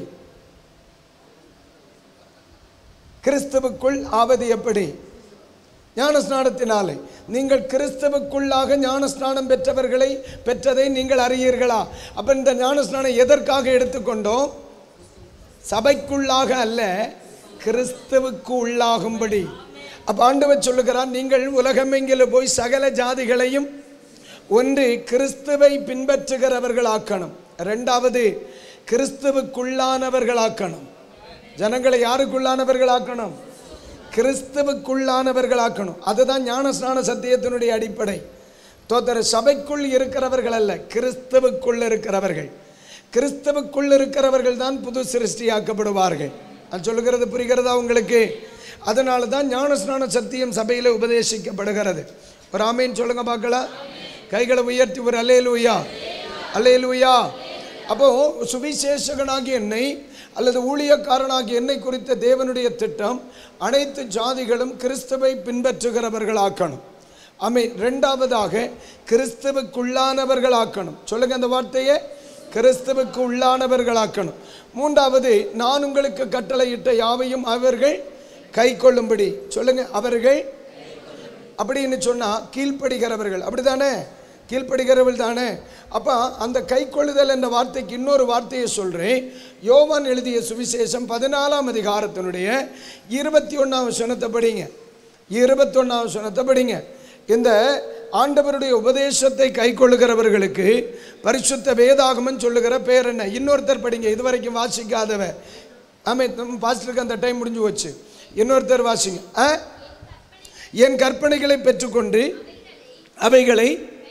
கிறிஸ்துவுக்குள் ஆவது எப்படி ஞானஸ்நானத்தினாலே நீங்கள் கிறிஸ்துவுக்குள்ளாக ஞானஸ்நானம் பெற்றவர்களை பெற்றதை நீங்கள் அறியீர்களா அப்ப இந்த ஞானஸ்நானம் எதற்காக எடுத்துக்கொண்டோம் சபைக்குள்ளாக அல்ல கிறிஸ்துவுக்கு உள்ளாகும்படி அப்ப ஆண்டவர் சொல்லுகிறார் நீங்கள் உலகமெங்கிலும் போய் சகல ஜாதிகளையும் ஒன்று கிறிஸ்துவை பின்பற்றுகிறவர்களாக்கணும் ரெண்டாவது கிறிஸ்துவுக்குள்ளானவர்களாக்கணும் ஜனங்களை யாருக்குள்ளானவர்களாக்கணும் கிறிஸ்துவுக்குள்ளானவர்களாக்கணும் அதுதான் ஞானஸ்நான சத்தியத்தினுடைய அடிப்படை தோத்தர சபைக்குள் இருக்கிறவர்கள் அல்ல கிறிஸ்துவுக்குள் இருக்கிறவர்கள் கிறிஸ்துவுக்குள் இருக்கிறவர்கள் தான் புது சிருஷ்டியாக்கப்படுவார்கள் நான் சொல்லுகிறது புரிகிறதா உங்களுக்கு அதனால தான் ஞானஸ்நான சத்தியம் சபையில் உபதேசிக்கப்படுகிறது ஒரு ஆமீன் சொல்லுங்க பார்க்கலாம் கைகளை உயர்த்தி ஒரு அல்லேலூயா அல்லேலூயா அப்போ சுவிசேஷகனாகிய என்னை அல்லது ஊழியக்காரனாகிய என்னை குறித்த தேவனுடைய திட்டம் அனைத்து ஜாதிகளும் கிறிஸ்துவை பின்பற்றுகிறவர்களாக்கணும் அமை ரெண்டாவதாக கிறிஸ்துவுக்குள்ளானவர்களாக்கணும் சொல்லுங்க அந்த வார்த்தையே கிறிஸ்துவுக்கு உள்ளானவர்களாக்கணும் மூன்றாவது நான் உங்களுக்கு கட்டளையிட்ட யாவையும் அவர்கள் கை கொள்ளும்படி சொல்லுங்க அவர்கள் அப்படின்னு சொன்னா கீழ்ப்படுகிறவர்கள் அப்படிதானே கீழ்ப்படுகிறவர்கள் தானே அப்போ அந்த கை கொள்ளுதல் என்ற வார்த்தைக்கு இன்னொரு வார்த்தையை சொல்கிறேன் யோவான் எழுதிய சுவிசேஷம் பதினாலாம் அதிகாரத்தினுடைய இருபத்தி ஒன்றாம் வசனத்தை படிங்க இருபத்தொன்னாம் வசனத்தை படிங்க இந்த ஆண்டவருடைய உபதேசத்தை கை கொள்ளுகிறவர்களுக்கு பரிசுத்த வேதாகமன் சொல்லுகிற பேர் என்ன இன்னொருத்தர் படிங்க இதுவரைக்கும் வாசிக்காதவ ஆமே பாஸ்டருக்கு அந்த டைம் முடிஞ்சு போச்சு இன்னொருத்தர் வாசிங்க ஆ என் கற்பனைகளை பெற்றுக்கொண்டு அவைகளை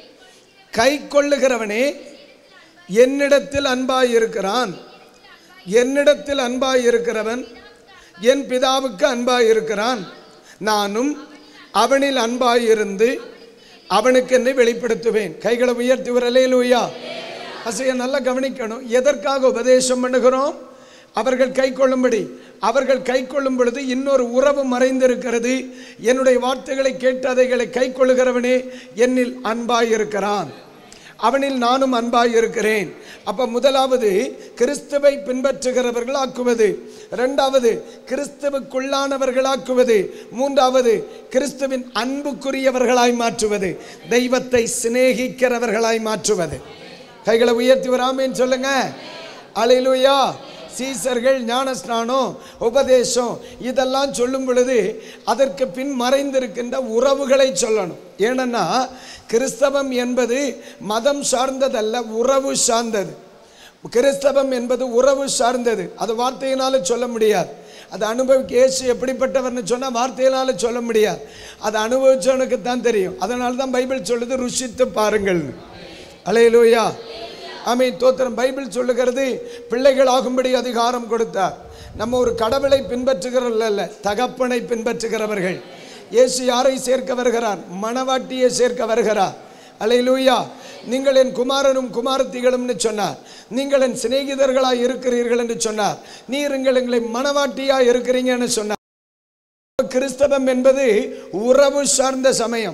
கை கொள்ளுகிறவனே என்னிடத்தில் அன்பாய் இருக்கிறான் என்னிடத்தில் அன்பாய் இருக்கிறவன் என் பிதாவுக்கு அன்பாய் இருக்கிறான் நானும் அவனில் அன்பாய் இருந்து அவனுக்கு என்னை வெளிப்படுத்துவேன் கைகளை உயர்த்தி வரலேலூயா அசைய நல்லா கவனிக்கணும் எதற்காக உபதேசம் பண்ணுகிறோம் அவர்கள் கை கொள்ளும்படி அவர்கள் கை கொள்ளும் பொழுது இன்னொரு உறவு மறைந்திருக்கிறது என்னுடைய வார்த்தைகளை கேட்டு அதைகளை கை கொள்ளுகிறவனே என்னில் அன்பாய் இருக்கிறான் அவனில் நானும் அன்பாய் இருக்கிறேன் அப்ப முதலாவது கிறிஸ்துவை பின்பற்றுகிறவர்கள் ஆக்குவது இரண்டாவது கிறிஸ்துவுக்குள்ளானவர்களாக்குவது மூன்றாவது கிறிஸ்துவின் அன்புக்குரியவர்களாய் மாற்றுவது தெய்வத்தை சிநேகிக்கிறவர்களாய் மாற்றுவது கைகளை உயர்த்தி வராமேன்னு சொல்லுங்க அலையிலுயா சீசர்கள் ஞானஸ்நானம் உபதேசம் இதெல்லாம் சொல்லும் பொழுது அதற்கு பின் மறைந்திருக்கின்ற உறவுகளை சொல்லணும் ஏனென்னா கிறிஸ்தவம் என்பது மதம் சார்ந்ததல்ல உறவு சார்ந்தது கிறிஸ்தவம் என்பது உறவு சார்ந்தது அது வார்த்தையினால சொல்ல முடியாது அது அனுபவிக்க இயேசு எப்படிப்பட்டவர்னு சொன்னால் வார்த்தையினால சொல்ல முடியாது அது அனுபவிச்சவனுக்கு தான் தெரியும் அதனால தான் பைபிள் சொல்லுது ருசித்து பாருங்கள்னு அலையலூயா ஆமை தோத்திரம் பைபிள் சொல்லுகிறது பிள்ளைகள் ஆகும்படி அதிகாரம் கொடுத்தார் நம்ம ஒரு கடவுளை பின்பற்றுகிறவர்கள் அல்ல தகப்பனை பின்பற்றுகிறவர்கள் இயேசு யாரை சேர்க்க வருகிறார் மணவாட்டியை சேர்க்க வருகிறார் அலையிலூயா நீங்கள் என் குமாரனும் குமாரத்திகளும்னு சொன்னார் நீங்கள் என் சிநேகிதர்களாய் இருக்கிறீர்கள் என்று சொன்னார் நீருங்கள் எங்களை மணவாட்டியாக இருக்கிறீங்கன்னு சொன்னார் கிறிஸ்தவம் என்பது உறவு சார்ந்த சமயம்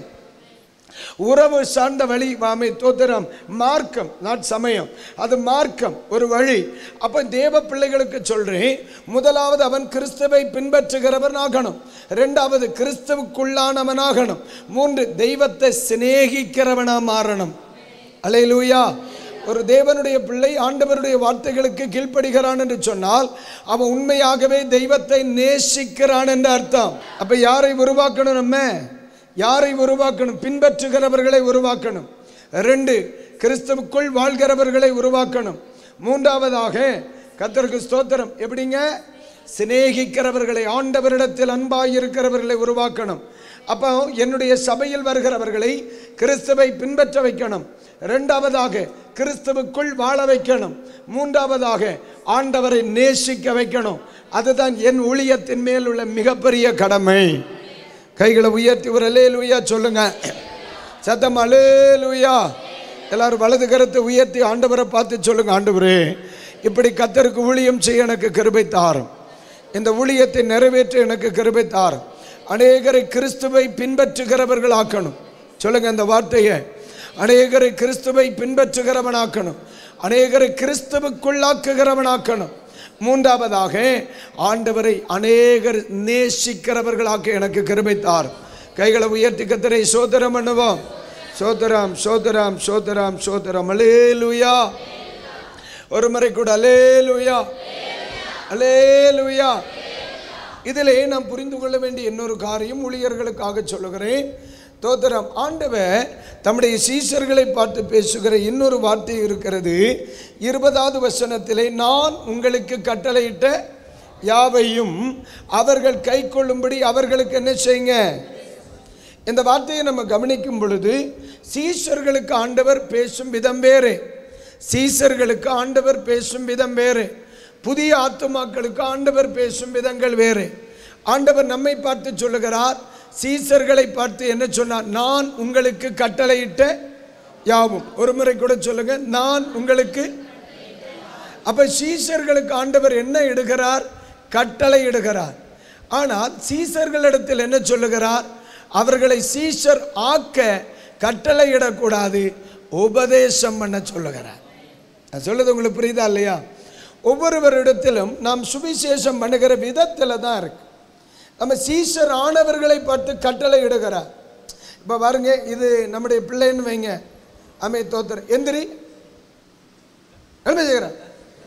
உறவு சார்ந்த வழி வாமை தோத்திரம் மார்க்கம் நாட் சமயம் அது மார்க்கம் ஒரு வழி அப்போ தேவ பிள்ளைகளுக்கு சொல்றேன் முதலாவது அவன் கிறிஸ்துவை பின்பற்றுகிறவன் ஆகணும் ரெண்டாவது கிறிஸ்துவுக்குள்ளானவனாகணும் மூன்று தெய்வத்தை சிநேகிக்கிறவனா மாறணும் அலையிலூயா ஒரு தேவனுடைய பிள்ளை ஆண்டவருடைய வார்த்தைகளுக்கு கீழ்ப்படுகிறான் என்று சொன்னால் அவன் உண்மையாகவே தெய்வத்தை நேசிக்கிறான் என்று அர்த்தம் அப்ப யாரை உருவாக்கணும் நம்ம யாரை உருவாக்கணும் பின்பற்றுகிறவர்களை உருவாக்கணும் ரெண்டு கிறிஸ்துவுக்குள் வாழ்கிறவர்களை உருவாக்கணும் மூன்றாவதாக கத்தருக்கு ஸ்தோத்திரம் எப்படிங்க சிநேகிக்கிறவர்களை ஆண்டவரிடத்தில் அன்பாய் இருக்கிறவர்களை உருவாக்கணும் அப்போ என்னுடைய சபையில் வருகிறவர்களை கிறிஸ்துவை பின்பற்ற வைக்கணும் ரெண்டாவதாக கிறிஸ்துவுக்குள் வாழ வைக்கணும் மூன்றாவதாக ஆண்டவரை நேசிக்க வைக்கணும் அதுதான் என் ஊழியத்தின் மேல் உள்ள மிகப்பெரிய கடமை கைகளை உயர்த்தி ஒரு அலேலுயா சொல்லுங்க சத்தம் அலேலுயா எல்லாரும் வலது கருத்தை உயர்த்தி ஆண்டவரை பார்த்து சொல்லுங்க ஆண்டவரே இப்படி கத்தருக்கு ஊழியம் செய்ய எனக்கு கிருபை தாரும் இந்த ஊழியத்தை நிறைவேற்ற எனக்கு கிருபை தாரும் அநேகரை கிறிஸ்துவை பின்பற்றுகிறவர்கள் ஆக்கணும் சொல்லுங்க இந்த வார்த்தையை அநேகரை கிறிஸ்துவை பின்பற்றுகிறவனாக்கணும் அநேகரை கிறிஸ்துவுக்குள்ளாக்குகிறவனாக்கணும் மூன்றாவதாக ஆண்டவரை அநேகர் நேசிக்கிறவர்களாக்க எனக்கு கிருபைத்தார் கைகளை உயர்த்தி கத்தரை சோதரம் பண்ணுவோம் சோதரம் சோதரம் சோதரம் சோதரம் அலேலுயா ஒரு முறை கூட அலேலுயா அலேலுயா இதிலே நாம் புரிந்து கொள்ள வேண்டிய இன்னொரு காரியம் ஊழியர்களுக்காக சொல்லுகிறேன் தோத்திரம் ஆண்டவர் தம்முடைய சீசர்களை பார்த்து பேசுகிற இன்னொரு வார்த்தை இருக்கிறது இருபதாவது வசனத்திலே நான் உங்களுக்கு கட்டளையிட்ட யாவையும் அவர்கள் கை கொள்ளும்படி அவர்களுக்கு என்ன செய்யுங்க இந்த வார்த்தையை நம்ம கவனிக்கும் பொழுது சீசர்களுக்கு ஆண்டவர் பேசும் விதம் வேறு சீசர்களுக்கு ஆண்டவர் பேசும் விதம் வேறு புதிய ஆத்துமாக்களுக்கு ஆண்டவர் பேசும் விதங்கள் வேறு ஆண்டவர் நம்மை பார்த்து சொல்லுகிறார் சீசர்களை பார்த்து என்ன சொன்னார் நான் உங்களுக்கு கட்டளையிட்ட யாவும் ஒரு முறை கூட சொல்லுங்க நான் உங்களுக்கு அப்ப சீசர்களுக்கு ஆண்டவர் என்ன இடுகிறார் கட்டளை இடுகிறார் ஆனால் சீசர்களிடத்தில் என்ன சொல்லுகிறார் அவர்களை சீசர் ஆக்க கட்டளையிடக்கூடாது உபதேசம் பண்ண சொல்லுகிறார் நான் சொல்லுது உங்களுக்கு புரியுதா இல்லையா ஒவ்வொருவரிடத்திலும் நாம் சுவிசேஷம் பண்ணுகிற விதத்தில் தான் இருக்கு நம்ம சீசர் ஆனவர்களை பார்த்து கட்டளை இடுகிறார் இப்போ பாருங்க இது நம்முடைய பிள்ளைன்னு வைங்க அமை தோத்திர எந்திரி எழும்ப செய்கிறார்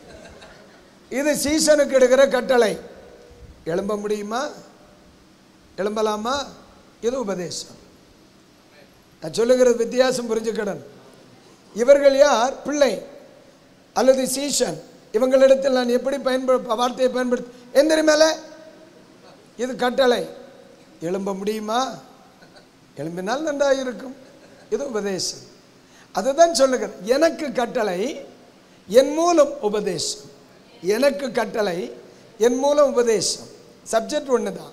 இது சீசனுக்கு எடுக்கிற கட்டளை எழும்ப முடியுமா எழும்பலாமா இது உபதேசம் நான் சொல்லுகிறது வித்தியாசம் புரிஞ்சுக்கடன் இவர்கள் யார் பிள்ளை அல்லது சீசன் இவங்களிடத்தில் நான் எப்படி பயன்படு வார்த்தையை பயன்படுத்த எந்திரி மேலே இது கட்டளை எழும்ப முடியுமா எழும்பினால் நன்றாக இருக்கும் இது உபதேசம் அதுதான் சொல்லுகிறேன் எனக்கு கட்டளை என் மூலம் உபதேசம் எனக்கு கட்டளை என் மூலம் உபதேசம் சப்ஜெக்ட் ஒன்று தான்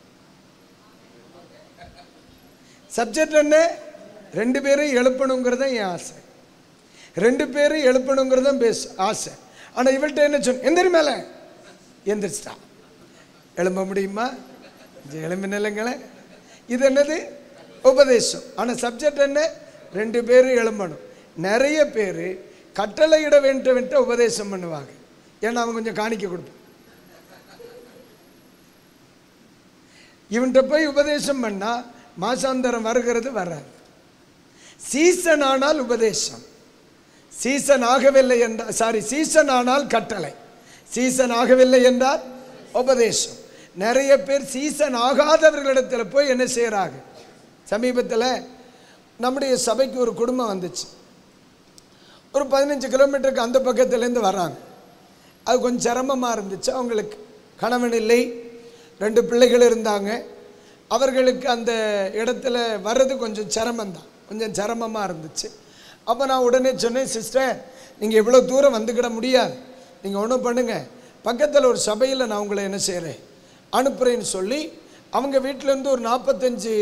சப்ஜெக்ட் என்ன ரெண்டு பேரும் எழுப்பணுங்கிறது தான் என் ஆசை ரெண்டு பேரும் எழுப்பணுங்கிறது தான் பேச ஆசை ஆனால் இவள்கிட்ட என்ன சொன்ன எந்திரி மேலே எந்திரிச்சிட்டா எழும்ப முடியுமா எழும்பி நிலங்களே இது என்னது உபதேசம் ஆனால் சப்ஜெக்ட் என்ன ரெண்டு பேரும் எழும்பணும் நிறைய பேர் கட்டளையிட வேண்டும் என்று உபதேசம் பண்ணுவாங்க ஏன்னா அவங்க கொஞ்சம் காணிக்க கொடுப்போம் இவன்கிட்ட போய் உபதேசம் பண்ணா மாசாந்தரம் வருகிறது வராது சீசன் ஆனால் உபதேசம் சீசன் ஆகவில்லை என்றால் சாரி சீசன் ஆனால் கட்டளை சீசன் ஆகவில்லை என்றால் உபதேசம் நிறைய பேர் சீசன் ஆகாதவர்களிடத்தில் போய் என்ன செய்கிறாங்க சமீபத்தில் நம்முடைய சபைக்கு ஒரு குடும்பம் வந்துச்சு ஒரு பதினஞ்சு கிலோமீட்டருக்கு அந்த பக்கத்துலேருந்து வர்றாங்க அது கொஞ்சம் சிரமமாக இருந்துச்சு அவங்களுக்கு கணவன் இல்லை ரெண்டு பிள்ளைகள் இருந்தாங்க அவர்களுக்கு அந்த இடத்துல வர்றது கொஞ்சம் சிரமம்தான் கொஞ்சம் சிரமமாக இருந்துச்சு அப்போ நான் உடனே சொன்னேன் சிஸ்டர் நீங்கள் இவ்வளோ தூரம் வந்துக்கிட முடியாது நீங்கள் ஒன்றும் பண்ணுங்கள் பக்கத்தில் ஒரு சபையில் நான் உங்களை என்ன செய்கிறேன் அனுப்புகிறேன்னு சொல்லி அவங்க வீட்டிலேருந்து ஒரு நாற்பத்தஞ்சு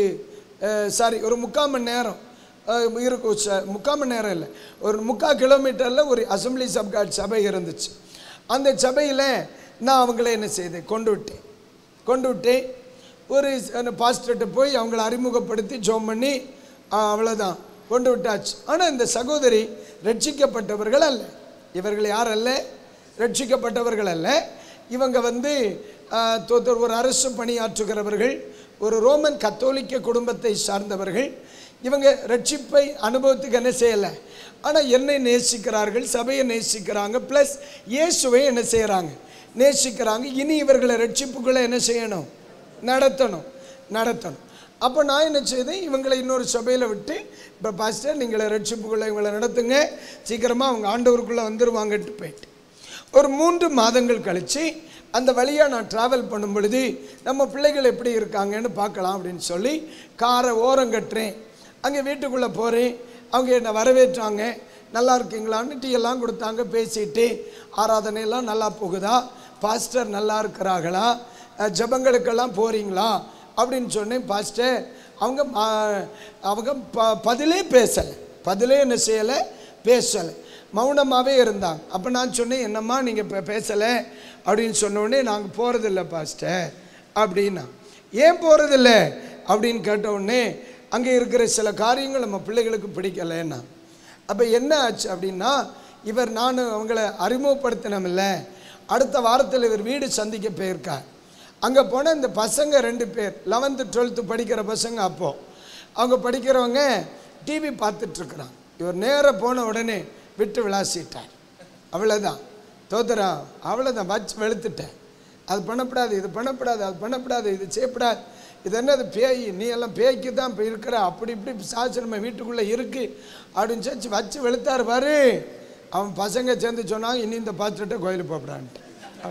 சாரி ஒரு முக்கால் மணி நேரம் அஹ், இருக்கும் ச- முக்கால் மணி நேரம் இல்லை ஒரு முக்கால் கிலோமீட்டரில் ஒரு அசம்பிளி சப் காட் சபை இருந்துச்சு அந்த சபையில் நான் அவங்கள என்ன செய்தேன் கொண்டு விட்டேன் கொண்டு விட்டேன் ஒரு பாஸ்டர்கிட்ட போய் அவங்கள அறிமுகப்படுத்தி ஜோம் பண்ணி ஆ, அவ்வளவுதான் கொண்டு விட்டாச்சு ஆனால் இந்த சகோதரி ரட்சிக்கப்பட்டவர்கள் அல்ல இவர்கள் யார் அல்ல ரட்சிக்கப்பட்டவர்கள் அல்ல இவங்க வந்து ஆ, தோ- ஒரு அரசு பணியாற்றுகிறவர்கள் ஒரு ரோமன் கத்தோலிக்க குடும்பத்தை சார்ந்தவர்கள் இவங்க ரட்சிப்பை அனுபவத்துக்கு என்ன செய்யலை ஆனால் என்னை நேசிக்கிறார்கள் சபையை நேசிக்கிறாங்க ப்ளஸ் இயேசுவை என்ன செய்கிறாங்க நேசிக்கிறாங்க இனி இவர்களை ரட்சிப்புக்குள்ளே என்ன செய்யணும் நடத்தணும் நடத்தணும் அப்போ நான் என்ன செய்தேன் இவங்களை இன்னொரு சபையில் விட்டு இப்போ பாஸ்டர் நீங்களை ரட்சிப்புக்குள்ளே இவங்களை நடத்துங்க சீக்கிரமாக அவங்க ஆண்டவருக்குள்ளே வந்துருவாங்கட்டு போயிட்டு ஒரு மூன்று மாதங்கள் கழித்து அந்த வழியாக நான் ட்ராவல் பண்ணும் பொழுது நம்ம பிள்ளைகள் எப்படி இருக்காங்கன்னு பார்க்கலாம் அப்படின்னு சொல்லி காரை ஓரம் கட்டுறேன் அங்கே வீட்டுக்குள்ளே போகிறேன் அவங்க என்னை வரவேற்றாங்க நல்லா இருக்கீங்களான்னு டீ எல்லாம் கொடுத்தாங்க பேசிட்டு ஆராதனையெல்லாம் நல்லா போகுதா பாஸ்டர் நல்லா இருக்கிறாங்களா அஹ், ஜெபங்களுக்கெல்லாம் போகிறீங்களா அப்படின்னு சொன்னேன் பாஸ்டர் அவங்க மா- அவங்க ப பதிலே பேசலை பதிலே என்ன செய்யலை பேசலை மௌனமாகவே இருந்தாங்க அப்போ நான் சொன்னேன் என்னம்மா நீங்கள் இப்போ பேசலை அப்படின்னு சொன்ன உடனே நாங்கள் போகிறதில்ல பாஸ்டர் அப்படின்னா ஏன் போகிறதில்ல அப்படின்னு கேட்ட உடனே அங்கே இருக்கிற சில காரியங்கள் நம்ம பிள்ளைகளுக்கு பிடிக்கலைன்னா அப்போ என்ன ஆச்சு அப்படின்னா இவர் நான் அவங்கள அறிமுகப்படுத்தினமில்ல அடுத்த வாரத்தில் இவர் வீடு சந்திக்க போயிருக்கார் அங்கே போனால் இந்த பசங்க ரெண்டு பேர் லெவன்த்து டுவெல்த்து படிக்கிற பசங்க அப்போது அவங்க படிக்கிறவங்க டிவி பார்த்துட்ருக்குறாங்க இவர் நேராக போன உடனே விட்டு விளாசிட்டார் அவ்வளோதான் தோத்துறா அவ்வளோதான் வச்சு வெளுத்துட்டேன் அது பண்ணப்படாது இது பண்ணப்படாது அது பண்ணப்படாது இது செய்யப்படாது இது என்னது பேய் நீ எல்லாம் பேய்க்கு தான் இப்போ இருக்கிற அப்படி இப்படி சாச்சு நம்ம வீட்டுக்குள்ளே இருக்கு அப்படின்னு சொல்லி வச்சு வெளுத்தார் பாரு அவன் பசங்க சேர்ந்து சொன்னாங்க இனி இந்த பாத்துட்டு கோயிலுக்கு போகப்படான்ட்டு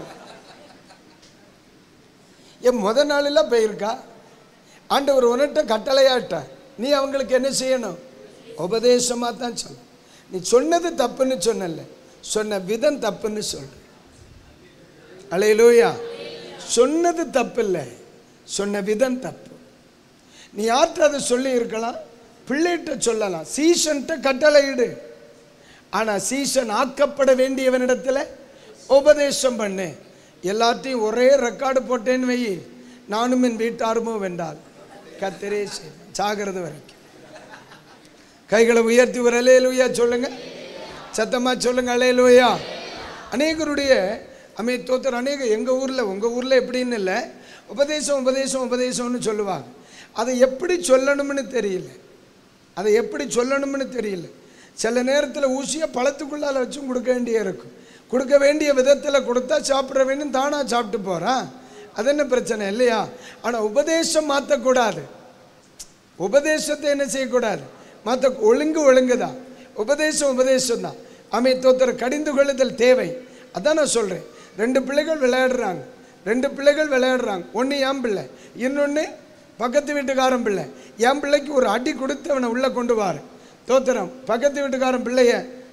என் முத நாளெல்லாம் போயிருக்கா ஆண்டவர் உன்கிட்ட கட்டளையாட்ட நீ அவங்களுக்கு என்ன செய்யணும் உபதேசமாக தான் சொல்லு நீ சொன்னது தப்புன்னு சொன்னல சொன்ன விதம் தப்புன்னு சொல்லு அலையிலூயா சொன்னது தப்பு இல்லை சொன்ன விதம் தப்பு நீ யார்கிட்ட அதை சொல்லி இருக்கலாம் பிள்ளைகிட்ட சொல்லலாம் சீசன்ட்ட கட்டளையிடு ஆனால் சீசன் ஆக்கப்பட வேண்டியவனிடத்தில் உபதேசம் பண்ணு எல்லாத்தையும் ஒரே ரெக்கார்டு போட்டேன்னு வை நானும் என் வீட்டாருமோ வென்றால் கத்திரே செய்வேன் சாகிறது வரைக்கும் கைகளை உயர்த்தி ஒரு அலையலுயா சொல்லுங்க சத்தமா சொல்லுங்க அலையலுயா அநேகருடைய அமே தோத்தர் அநேக எங்கள் ஊரில் உங்கள் ஊரில் எப்படின்னு இல்லை உபதேசம் உபதேசம் உபதேசம்னு சொல்லுவாங்க அதை எப்படி சொல்லணும்னு தெரியல அதை எப்படி சொல்லணும்னு தெரியல சில நேரத்தில் ஊசியை பழத்துக்குள்ளால வச்சும் கொடுக்க வேண்டிய இருக்கும் கொடுக்க வேண்டிய விதத்தில் கொடுத்தா சாப்பிட்ற வேணும் தானாக சாப்பிட்டு போகிறான் அது என்ன பிரச்சனை இல்லையா ஆனால் உபதேசம் மாற்றக்கூடாது உபதேசத்தை என்ன செய்யக்கூடாது மற்ற ஒழுங்கு ஒழுங்கு தான் உபதேசம் உபதேசம் தான் அமை தோத்தர கடிந்து கொள்ளுதல் தேவை அதான் நான் சொல்கிறேன் ரெண்டு பிள்ளைகள் விளையாடுறாங்க ரெண்டு பிள்ளைகள் விளையாடுறாங்க ஒன்று என் பிள்ளை இன்னொன்று பக்கத்து வீட்டுக்காரன் பிள்ளை என் பிள்ளைக்கு ஒரு அடி கொடுத்து அவனை உள்ளே கொண்டு வாரு தோத்திரம் பக்கத்து வீட்டுக்காரன் பிள்ளைய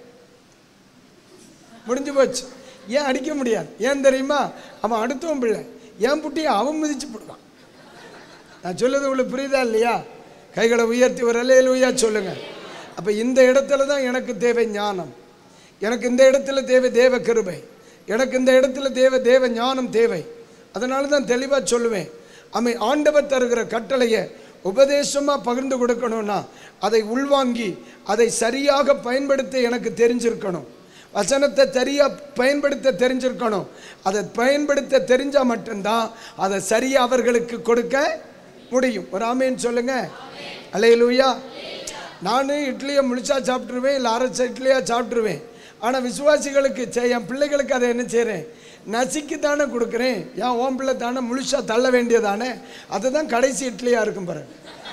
முடிஞ்சு போச்சு ஏன் அடிக்க முடியாது ஏன் தெரியுமா அவன் அடுத்தவன் பிள்ளை என் புட்டியை அவன் மிதிச்சு போடுவான் நான் சொல்லுறது உங்களுக்கு புரியுதா இல்லையா கைகளை உயர்த்தி ஒரு அலையில் உயா சொல்லுங்க அப்போ இந்த இடத்துல தான் எனக்கு தேவை ஞானம் எனக்கு இந்த இடத்துல தேவை தேவ கிருபை எனக்கு இந்த இடத்துல தேவை தேவ ஞானம் தேவை அதனால தான் தெளிவாக சொல்லுவேன் அமை ஆண்டவர் தருகிற கட்டளையை உபதேசமாக பகிர்ந்து கொடுக்கணும்னா அதை உள்வாங்கி அதை சரியாக பயன்படுத்த எனக்கு தெரிஞ்சிருக்கணும் வசனத்தை சரியாக பயன்படுத்த தெரிஞ்சிருக்கணும் அதை பயன்படுத்த தெரிஞ்சால் மட்டும்தான் அதை சரியாக அவர்களுக்கு கொடுக்க முடியும் ஒரு ஆமேன்னு சொல்லுங்க அலையலூயா நான் இட்லியை முழிச்சா சாப்பிட்ருவேன் இல்லை அரைச்ச இட்லியாக சாப்பிட்ருவேன் ஆனால் விசுவாசிகளுக்கு செ- என் பிள்ளைகளுக்கு அதை என்ன செய்கிறேன் நசுக்கி தானே கொடுக்குறேன் ஏன் ஓம் பிள்ளை தானே முழுசாக தள்ள வேண்டியதானே அதுதான் கடைசி இட்லியாக இருக்கும் பாருங்க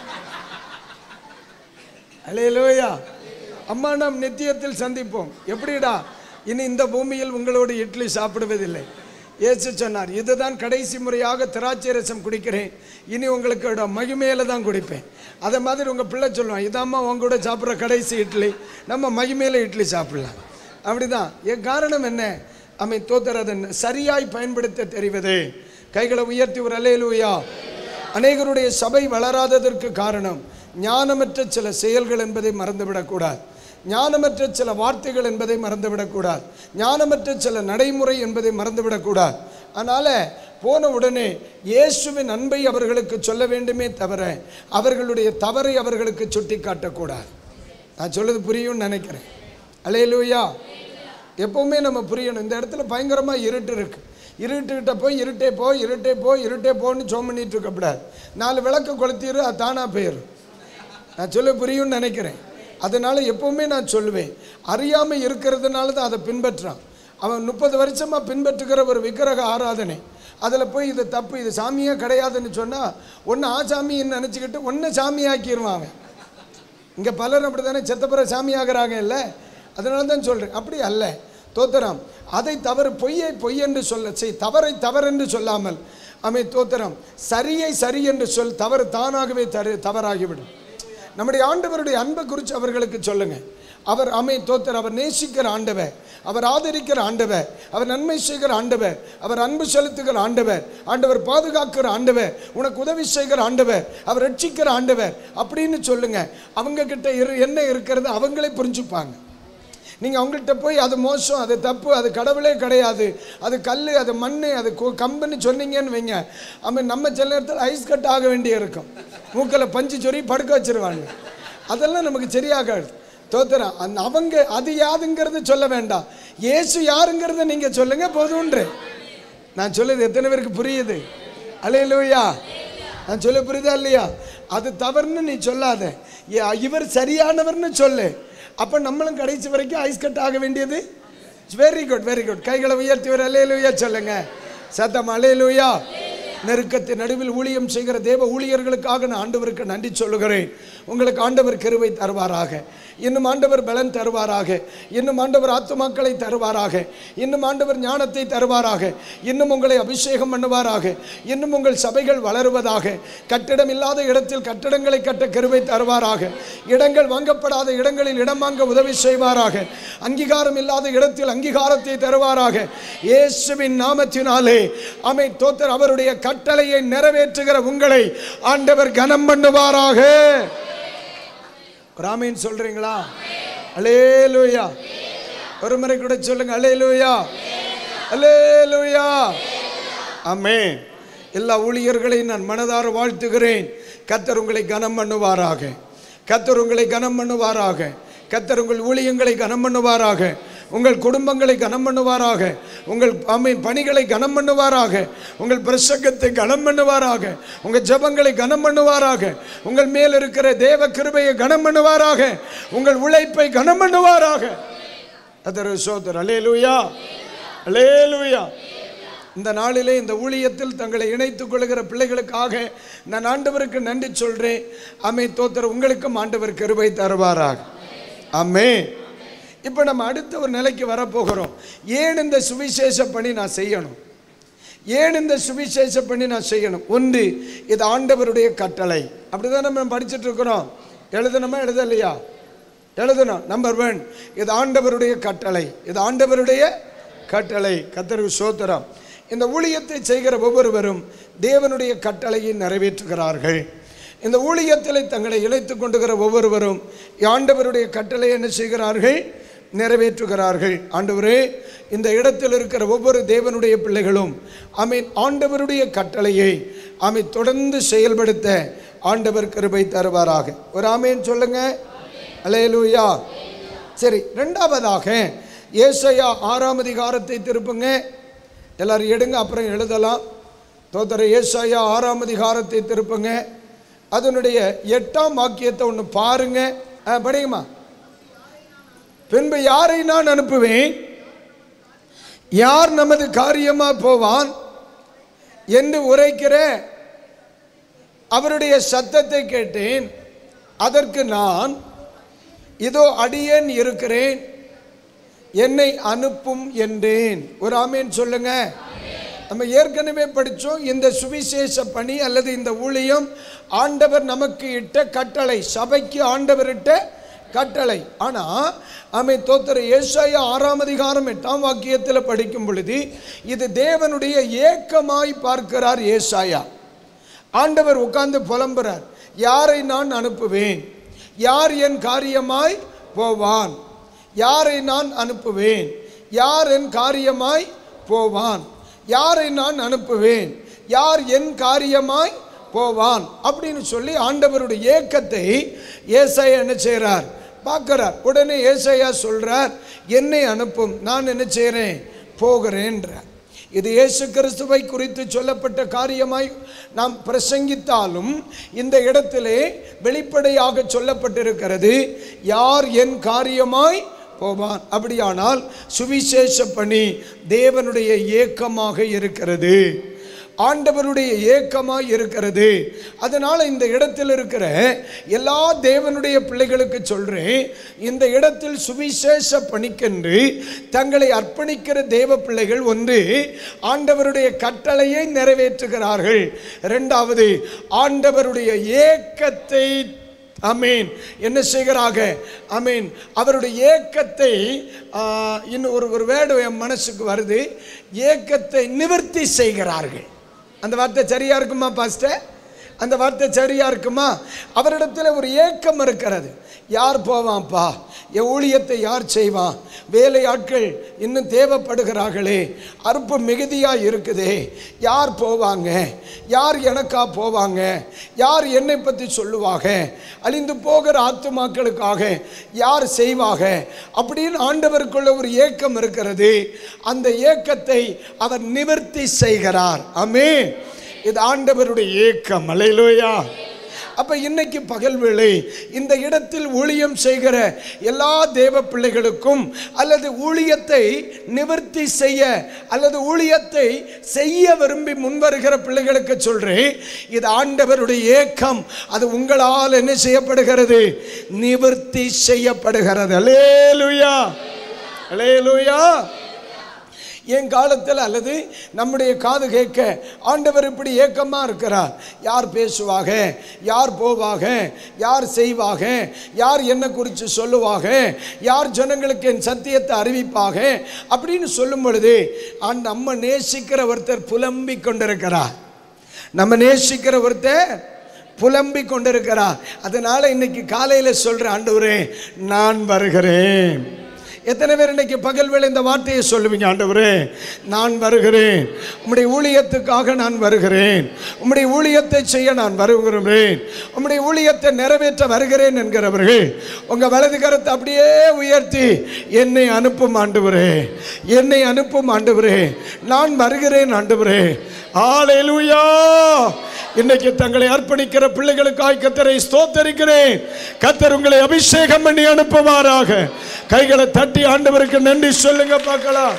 அலையலோயா அம்மா நாம் நித்தியத்தில் சந்திப்போம் எப்படிடா இனி இந்த பூமியில் உங்களோடு இட்லி சாப்பிடுவதில்லை இயேசு சொன்னார் இதுதான் கடைசி முறையாக திராட்சை ரசம் குடிக்கிறேன் இனி உங்களுக்கு மகிமையில தான் குடிப்பேன் அதை மாதிரி உங்கள் பிள்ளை சொல்லுவான் இதாம்மா உங்க கூட சாப்பிட்ற கடைசி இட்லி நம்ம மகிமையில இட்லி சாப்பிடலாம் அப்படிதான் என் காரணம் என்ன அமை தோத்தரதன் சரியாய் பயன்படுத்த தெரிவது கைகளை உயர்த்தி ஒரு அலையலூயா அநேகருடைய சபை வளராததற்கு காரணம் ஞானமற்ற சில செயல்கள் என்பதை மறந்துவிடக்கூடாது ஞானமற்ற சில வார்த்தைகள் என்பதை மறந்துவிடக்கூடாது ஞானமற்ற சில நடைமுறை என்பதை மறந்துவிடக்கூடாது அதனால் போன உடனே இயேசுவின் அன்பை அவர்களுக்கு சொல்ல வேண்டுமே தவிர அவர்களுடைய தவறை அவர்களுக்கு சுட்டி காட்டக்கூடாது நான் சொல்லுது புரியும்னு நினைக்கிறேன் அலையலூயா எப்பவுமே நம்ம புரியணும் இந்த இடத்துல பயங்கரமாக இருட்டு இருக்கு இருட்டுக்கிட்ட போய் இருட்டே போ இருட்டே போ இருட்டே போன்னு சோம் பண்ணிட்டு இருக்கக்கூடாது நாலு விளக்கு கொளுத்திரு அது தானாக போயிடும் நான் சொல்ல புரியும்னு நினைக்கிறேன் அதனால் எப்பவுமே நான் சொல்லுவேன் அறியாமல் இருக்கிறதுனால தான் அதை பின்பற்றான் அவன் முப்பது வருஷமாக பின்பற்றுகிற ஒரு விக்கிரக ஆராதனை அதில் போய் இது தப்பு இது சாமியே கிடையாதுன்னு சொன்னால் ஒன்று ஆ சாமின்னு நினச்சிக்கிட்டு ஒன்று சாமியாக்கிடுவான் அவன் இங்கே பலர் அப்படி தானே செத்தப்புற சாமி ஆகிறாங்க இல்லை அதனால தான் சொல்கிறேன் அப்படி அல்ல தோத்திரம் அதை தவறு பொய்யை பொய் என்று சொல்ல செய் தவறை தவறென்று சொல்லாமல் அமை தோத்திரம் சரியை சரி என்று சொல் தவறு தானாகவே தரு தவறாகிவிடும் நம்முடைய ஆண்டவருடைய அன்பை குறித்து அவர்களுக்கு சொல்லுங்க அவர் அமை தோத்தர் அவர் நேசிக்கிற ஆண்டவர் அவர் ஆதரிக்கிற ஆண்டவர் அவர் நன்மை செய்கிற ஆண்டவர் அவர் அன்பு செலுத்துகிற ஆண்டவர் ஆண்டவர் பாதுகாக்கிற ஆண்டவர் உனக்கு உதவி செய்கிற ஆண்டவர் அவர் ரட்சிக்கிற ஆண்டவர் அப்படின்னு சொல்லுங்க அவங்க கிட்ட இரு என்ன இருக்கிறது அவங்களே புரிஞ்சுப்பாங்க நீங்கள் அவங்கள்ட்ட போய் அது மோசம் அது தப்பு அது கடவுளே கிடையாது அது கல் அது மண் அது கு- கம்புன்னு சொன்னீங்கன்னு வைங்க அவன் நம்ம சில நேரத்தில் ஐஸ் கட் ஆக வேண்டிய இருக்கும் மூக்கில் பஞ்சு சொறி படுக்க வச்சிருவாங்க அதெல்லாம் நமக்கு சரியாகாது தோத்துறான் அந்த அவங்க அது யாதுங்கிறது சொல்ல வேண்டாம் இயேசு யாருங்கிறத நீங்கள் சொல்லுங்க போதும்ன்று நான் சொல்லுது எத்தனை பேருக்கு புரியுது அலையலூயா நான் சொல்ல புரியுதா இல்லையா அது தவறுன்னு நீ சொல்லாத ஏ- இவர் சரியானவர்னு சொல்லு அப்போ நம்மளும் கடைசி வரைக்கும் ஐஸ் கட் ஆக வேண்டியது வெரி குட் வெரி குட் கைகளை உயர்த்தி ஒரு அலையலூயா சொல்லுங்க சத்தம் அலையலூயா நெருக்கத்தின் நடுவில் ஊழியம் செய்கிற தேவ ஊழியர்களுக்காக நான் ஆண்டவருக்கு நன்றி சொல்லுகிறேன் உங்களுக்கு ஆண்டவர் கிருபை தருவாராக இன்னும் ஆண்டவர் பலன் தருவாராக இன்னும் ஆண்டவர் ஆத்துமாக்களை தருவாராக இன்னும் ஆண்டவர் ஞானத்தை தருவாராக இன்னும் உங்களை அபிஷேகம் பண்ணுவாராக இன்னும் உங்கள் சபைகள் வளருவதாக கட்டிடம் இல்லாத இடத்தில் கட்டிடங்களை கட்ட கிருபை தருவாராக இடங்கள் வாங்கப்படாத இடங்களில் இடம் வாங்க உதவி செய்வாராக அங்கீகாரம் இல்லாத இடத்தில் அங்கீகாரத்தை தருவாராக இயேசுவின் நாமத்தினாலே அமை தோத்தர் அவருடைய கட்டளையை நிறைவேற்றுகிற உங்களை ஆண்டவர் கனம் பண்ணுவாராக ராமீன் சொல்றீங்களா அலேலூயா ஒரு முறை கூட சொல்லுங்க அலேலூயா அலேலூயா ஆமே எல்லா ஊழியர்களையும் நான் மனதார வாழ்த்துகிறேன் கத்தர் உங்களை கனம் பண்ணுவாராக கத்தர் உங்களை கனம் பண்ணுவாராக கத்தர் உங்கள் ஊழியங்களை கனம் பண்ணுவாராக உங்கள் குடும்பங்களை கனம் பண்ணுவாராக உங்கள் அமை பணிகளை கனம் பண்ணுவாராக உங்கள் பிரசங்கத்தை கனம் பண்ணுவாராக உங்கள் ஜெபங்களை கனம் பண்ணுவாராக உங்கள் மேல் இருக்கிற தேவ கிருபையை கனம் பண்ணுவாராக உங்கள் உழைப்பை கனம் பண்ணுவாராக அதர் சோதர் அலேலுயா அலேலுயா இந்த நாளிலே இந்த ஊழியத்தில் தங்களை இணைத்துக் கொள்கிற பிள்ளைகளுக்காக நான் ஆண்டவருக்கு நன்றி சொல்றேன் அமை தோத்தர் உங்களுக்கும் ஆண்டவர் கிருபை தருவாராக ஆமே இப்போ நம்ம அடுத்த ஒரு நிலைக்கு வரப்போகிறோம் ஏன் இந்த சுவிசேஷ பணி நான் செய்யணும் ஏன் இந்த சுவிசேஷ பணி நான் செய்யணும் ஒன்று இது ஆண்டவருடைய கட்டளை அப்படிதான் நம்ம படிச்சுட்டு இருக்கிறோம் எழுதணுமா எழுதலையா எழுதணும் நம்பர் ஒன் இது ஆண்டவருடைய கட்டளை இது ஆண்டவருடைய கட்டளை கத்தருக்கு சோத்திரம் இந்த ஊழியத்தை செய்கிற ஒவ்வொருவரும் தேவனுடைய கட்டளையை நிறைவேற்றுகிறார்கள் இந்த ஊழியத்தில் தங்களை இழைத்துக் கொண்டுகிற ஒவ்வொருவரும் ஆண்டவருடைய கட்டளை என்ன செய்கிறார்கள் நிறைவேற்றுகிறார்கள் ஆண்டவரே இந்த இடத்தில் இருக்கிற ஒவ்வொரு தேவனுடைய பிள்ளைகளும் ஆமீன் ஆண்டவருடைய கட்டளையை ஆமீன் தொடர்ந்து செயல்படுத்த ஆண்டவர் கிருபை தருவாராக ஒரு ஆமீன் சொல்லுங்க அலையலூயா சரி ரெண்டாவதாக ஏசையா ஆறாம் அதிகாரத்தை திருப்புங்க எல்லாரும் எடுங்க அப்புறம் எழுதலாம் தோத்தர ஏசாயா ஆறாம் அதிகாரத்தை திருப்புங்க அதனுடைய எட்டாம் வாக்கியத்தை ஒன்று பாருங்க ஆ, படிங்கம்மா பின்பு யாரை நான் அனுப்புவேன் யார் நமது காரியமா போவான் என்று உரைக்கிற அவருடைய சத்தத்தை கேட்டேன் அதற்கு நான் இதோ அடியேன் இருக்கிறேன் என்னை அனுப்பும் என்றேன் ஒரு ஆமேன் சொல்லுங்க நம்ம ஏற்கனவே படித்தோம் இந்த சுவிசேஷ பணி அல்லது இந்த ஊழியம் ஆண்டவர் நமக்கு இட்ட கட்டளை சபைக்கு ஆண்டவர் இட்ட கட்டளை ஆனால் ஆமை தோத்திர ஏசாயா ஆறாம் அதிகாரம் எட்டாம் வாக்கியத்தில் படிக்கும் பொழுது இது தேவனுடைய ஏக்கமாய் பார்க்கிறார் ஏசாயா ஆண்டவர் உட்கார்ந்து புலம்புறார் யாரை நான் அனுப்புவேன் யார் என் காரியமாய் போவான் யாரை நான் அனுப்புவேன் யார் என் காரியமாய் போவான் யாரை நான் அனுப்புவேன் யார் என் காரியமாய் போவான் அப்படின்னு சொல்லி ஆண்டவருடைய ஏக்கத்தை ஏசாயா என்ன செய்கிறார் பார்க்கிறார் உடனே ஏசாயா சொல்றார் என்னை அனுப்பும் நான் என்ன செய்கிறேன் போகிறேன்றார் இது இயேசு கிறிஸ்துவை குறித்து சொல்லப்பட்ட காரியமாய் நாம் பிரசங்கித்தாலும் இந்த இடத்திலே வெளிப்படையாக சொல்லப்பட்டிருக்கிறது யார் என் காரியமாய் போவான் அப்படியானால் சுவிசேஷ பணி தேவனுடைய ஏக்கமாக இருக்கிறது ஆண்டவருடைய ஏக்கமாய் இருக்கிறது அதனால இந்த இடத்தில் இருக்கிற எல்லா தேவனுடைய பிள்ளைகளுக்கு சொல்றேன் இந்த இடத்தில் சுவிசேஷ பணிக்கென்று தங்களை அர்ப்பணிக்கிற தேவ பிள்ளைகள் ஒன்று ஆண்டவருடைய கட்டளையை நிறைவேற்றுகிறார்கள் இரண்டாவது ஆண்டவருடைய ஏக்கத்தை அமீன் என்ன செய்கிறாங்க அமீன் அவருடைய ஏக்கத்தை ஆ, இன்னும் ஒரு ஒரு வேர்டு என் மனசுக்கு வருது ஏக்கத்தை நிவர்த்தி செய்கிறார்கள் அந்த வார்த்தை சரியா இருக்குமா பாஸ்டர் அந்த வார்த்தை சரியா இருக்குமா அவரிடத்தில் ஒரு ஏக்கம் இருக்கிறது யார் போவான்ப்பா என் ஊழியத்தை யார் செய்வான் வேலை ஆட்கள் இன்னும் தேவைப்படுகிறார்களே அறுப்பு மிகுதியாக இருக்குதே யார் போவாங்க யார் எனக்கா போவாங்க யார் என்னை பற்றி சொல்லுவாங்க அழிந்து போகிற ஆத்துமாக்களுக்காக யார் செய்வாங்க அப்படின்னு ஆண்டவருக்குள்ள ஒரு ஏக்கம் இருக்கிறது அந்த ஏக்கத்தை அவர் நிவர்த்தி செய்கிறார் ஆமே இது ஆண்டவருடைய ஏக்கம் அலையிலோயா அப்ப இன்னைக்கு பகல் வேளை இந்த இடத்தில் ஊழியம் செய்கிற எல்லா தேவ பிள்ளைகளுக்கும் அல்லது ஊழியத்தை நிவர்த்தி செய்ய அல்லது ஊழியத்தை செய்ய விரும்பி முன்வருகிற பிள்ளைகளுக்கு சொல்றேன் இது ஆண்டவருடைய ஏக்கம் அது உங்களால் என்ன செய்யப்படுகிறது நிவர்த்தி செய்யப்படுகிறது அலேலுயா அலேலுயா என் காலத்தில் அல்லது நம்முடைய காது கேட்க ஆண்டவர் இப்படி ஏக்கமாக இருக்கிறார் யார் பேசுவாக யார் போவாக யார் செய்வாக யார் என்ன குறித்து சொல்லுவாக யார் ஜனங்களுக்கு என் சத்தியத்தை அறிவிப்பாக அப்படின்னு சொல்லும் பொழுது ஆ- நம்ம நேசிக்கிற ஒருத்தர் புலம்பிக் கொண்டிருக்கிறார் நம்ம நேசிக்கிற ஒருத்தர் புலம்பிக் கொண்டிருக்கிறார் அதனால இன்னைக்கு காலையில் சொல்ற ஆண்டவரே நான் வருகிறேன் எத்தனை பேர் இன்னைக்கு பகல் வேளை இந்த வார்த்தையை சொல்லுவீங்க ஆண்டவரே நான் வருகிறேன் உம்முடைய ஊழியத்துக்காக நான் வருகிறேன் உம்முடைய ஊழியத்தை செய்ய நான் வருகிறேன் உம்முடைய ஊழியத்தை நிறைவேற்ற வருகிறேன் என்கிறவர்கள் உங்க வலது கரத்தை அப்படியே உயர்த்தி என்னை அனுப்பும் ஆண்டவரே என்னை அனுப்பும் ஆண்டவரே நான் வருகிறேன் ஆண்டவரே ஆலேலூயா இன்னைக்கு தங்களை அர்ப்பணிக்கிற பிள்ளைகளுக்காய் கத்தரை ஸ்தோத்தரிக்கிறேன் கத்தர் உங்களை அபிஷேகம் பண்ணி அனுப்புவாராக கைகளை தட்டி ஆண்டவருக்கு நன்றி சொல்லுங்க பார்க்கலாம்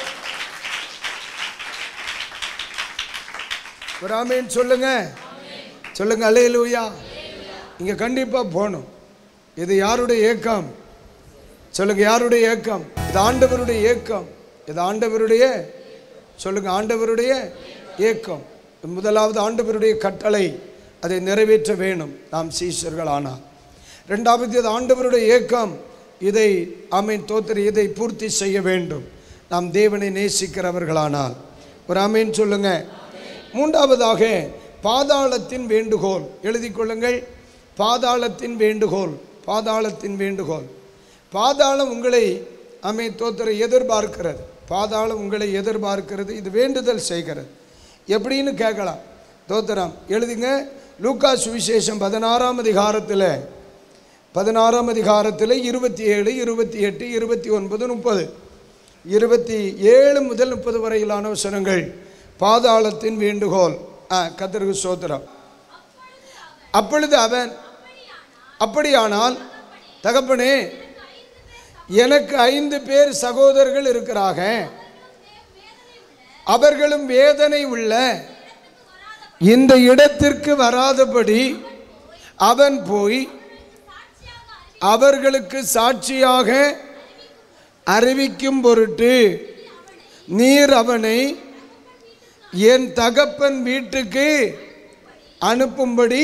ஒரு ஆமீன் சொல்லுங்க சொல்லுங்க அலேலூயா இங்க கண்டிப்பா போகணும் இது யாருடைய ஏக்கம் சொல்லுங்க யாருடைய ஏக்கம் இது ஆண்டவருடைய ஏக்கம் இது ஆண்டவருடைய சொல்லுங்க ஆண்டவருடைய ஏக்கம் முதலாவது ஆண்டவருடைய கட்டளை அதை நிறைவேற்ற வேணும் நாம் சீஷர்கள் ஆனால் ரெண்டாவது இது ஆண்டவருடைய ஏக்கம் இதை ஆமீன் தோத்திரி இதை பூர்த்தி செய்ய வேண்டும் நாம் தேவனை நேசிக்கிறவர்களானால் ஒரு ஆமீன் சொல்லுங்க மூன்றாவதாக பாதாளத்தின் வேண்டுகோள் எழுதிக் கொள்ளுங்கள் பாதாளத்தின் வேண்டுகோள் பாதாளத்தின் வேண்டுகோள் பாதாளம் உங்களை அமை தோத்திர எதிர்பார்க்கிறது பாதாளம் உங்களை எதிர்பார்க்கிறது இது வேண்டுதல் செய்கிறது எப்படின்னு கேட்கலாம் தோத்திரம் எழுதுங்க லூக்கா சுவிசேஷம் பதினாறாம் அதிகாரத்தில் பதினாறாம் அதிகாரத்தில் இருபத்தி ஏழு இருபத்தி எட்டு இருபத்தி ஒன்பது முப்பது இருபத்தி ஏழு முதல் முப்பது வரையிலான வசனங்கள் பாதாளத்தின் வேண்டுகோள் ஆ கத்தருக்கு சோத்திரம் அப்பொழுது அவன் அப்படியானால் தகப்பனே எனக்கு ஐந்து பேர் சகோதரர்கள் இருக்கிறாங்க அவர்களும் வேதனை உள்ள இந்த இடத்திற்கு வராதபடி அவன் போய் அவர்களுக்கு சாட்சியாக அறிவிக்கும் பொருட்டு நீர் அவனை என் தகப்பன் வீட்டுக்கு அனுப்பும்படி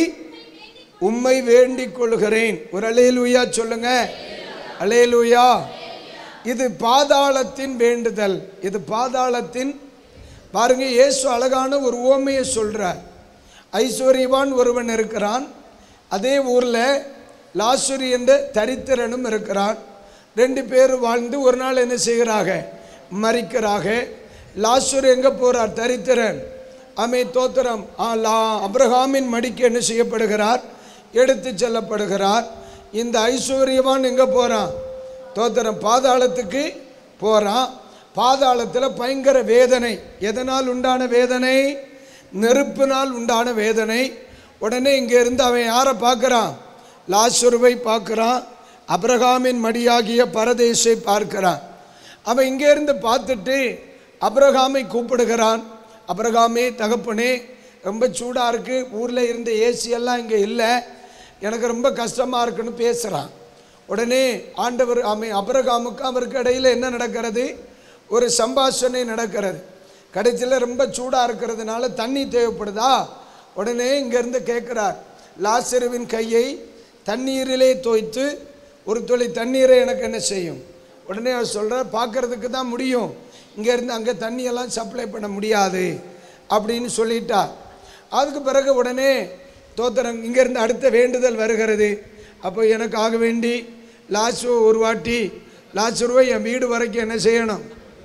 உம்மை வேண்டிக் கொள்கிறேன் ஒரு அலேலுயா சொல்லுங்க அலேலுயா இது பாதாளத்தின் வேண்டுதல் இது பாதாளத்தின் பாருங்க இயேசு அழகான ஒரு ஓமையை சொல்றார் ஐஸ்வர்யவான் ஒருவன் இருக்கிறான் அதே ஊரில் லாசுரி என்ற தரித்திரனும் இருக்கிறான் ரெண்டு பேர் வாழ்ந்து ஒரு நாள் என்ன செய்கிறாங்க மறிக்கிறாக லாசுர் எங்கே போகிறார் தரித்திரன் அமை தோத்திரம் ஆ, லா அப்ரஹாமின் மடிக்கு என்ன செய்யப்படுகிறார் எடுத்து செல்லப்படுகிறார் இந்த ஐஸ்வர்யவான் எங்கே போகிறான் தோத்திரம் பாதாளத்துக்கு போகிறான் பாதாளத்தில் பயங்கர வேதனை எதனால் உண்டான வேதனை நெருப்பினால் உண்டான வேதனை உடனே இங்கே இருந்து அவன் யாரை பார்க்குறான் லாசுருவை பார்க்குறான் அப்ரஹாமின் மடியாகிய பரதேசை பார்க்கிறான் அவன் இங்கே இருந்து பார்த்துட்டு அப்ரஹாமை கூப்பிடுகிறான் அப்ரஹாமே தகப்பனே ரொம்ப சூடாக இருக்குது ஊரில் இருந்த ஏசி எல்லாம் இங்கே இல்லை எனக்கு ரொம்ப கஷ்டமாக இருக்குன்னு பேசுகிறான் உடனே ஆண்டவர் அமை அபரகாமுக்கு அவருக்கு இடையில் என்ன நடக்கிறது ஒரு சம்பாஷணை நடக்கிறது கடைசியில் ரொம்ப சூடாக இருக்கிறதுனால தண்ணி தேவைப்படுதா உடனே இங்கேருந்து கேட்குறார் லாசருவின் கையை தண்ணீரிலே தோய்த்து ஒரு துளி தண்ணீரை எனக்கு என்ன செய்யும் உடனே அவர் சொல்கிறார் பார்க்கறதுக்கு தான் முடியும் இங்கேருந்து அங்கே தண்ணியெல்லாம் சப்ளை பண்ண முடியாது அப்படின்னு சொல்லிட்டார் அதுக்கு பிறகு உடனே தோத்திரம் இங்கேருந்து அடுத்த வேண்டுதல் வருகிறது அப்போ எனக்கு ஆக வேண்டி லாஸ்ட் ஒரு வாட்டி லாஸ்ட் என் வீடு வரைக்கும் என்ன செய்யணும்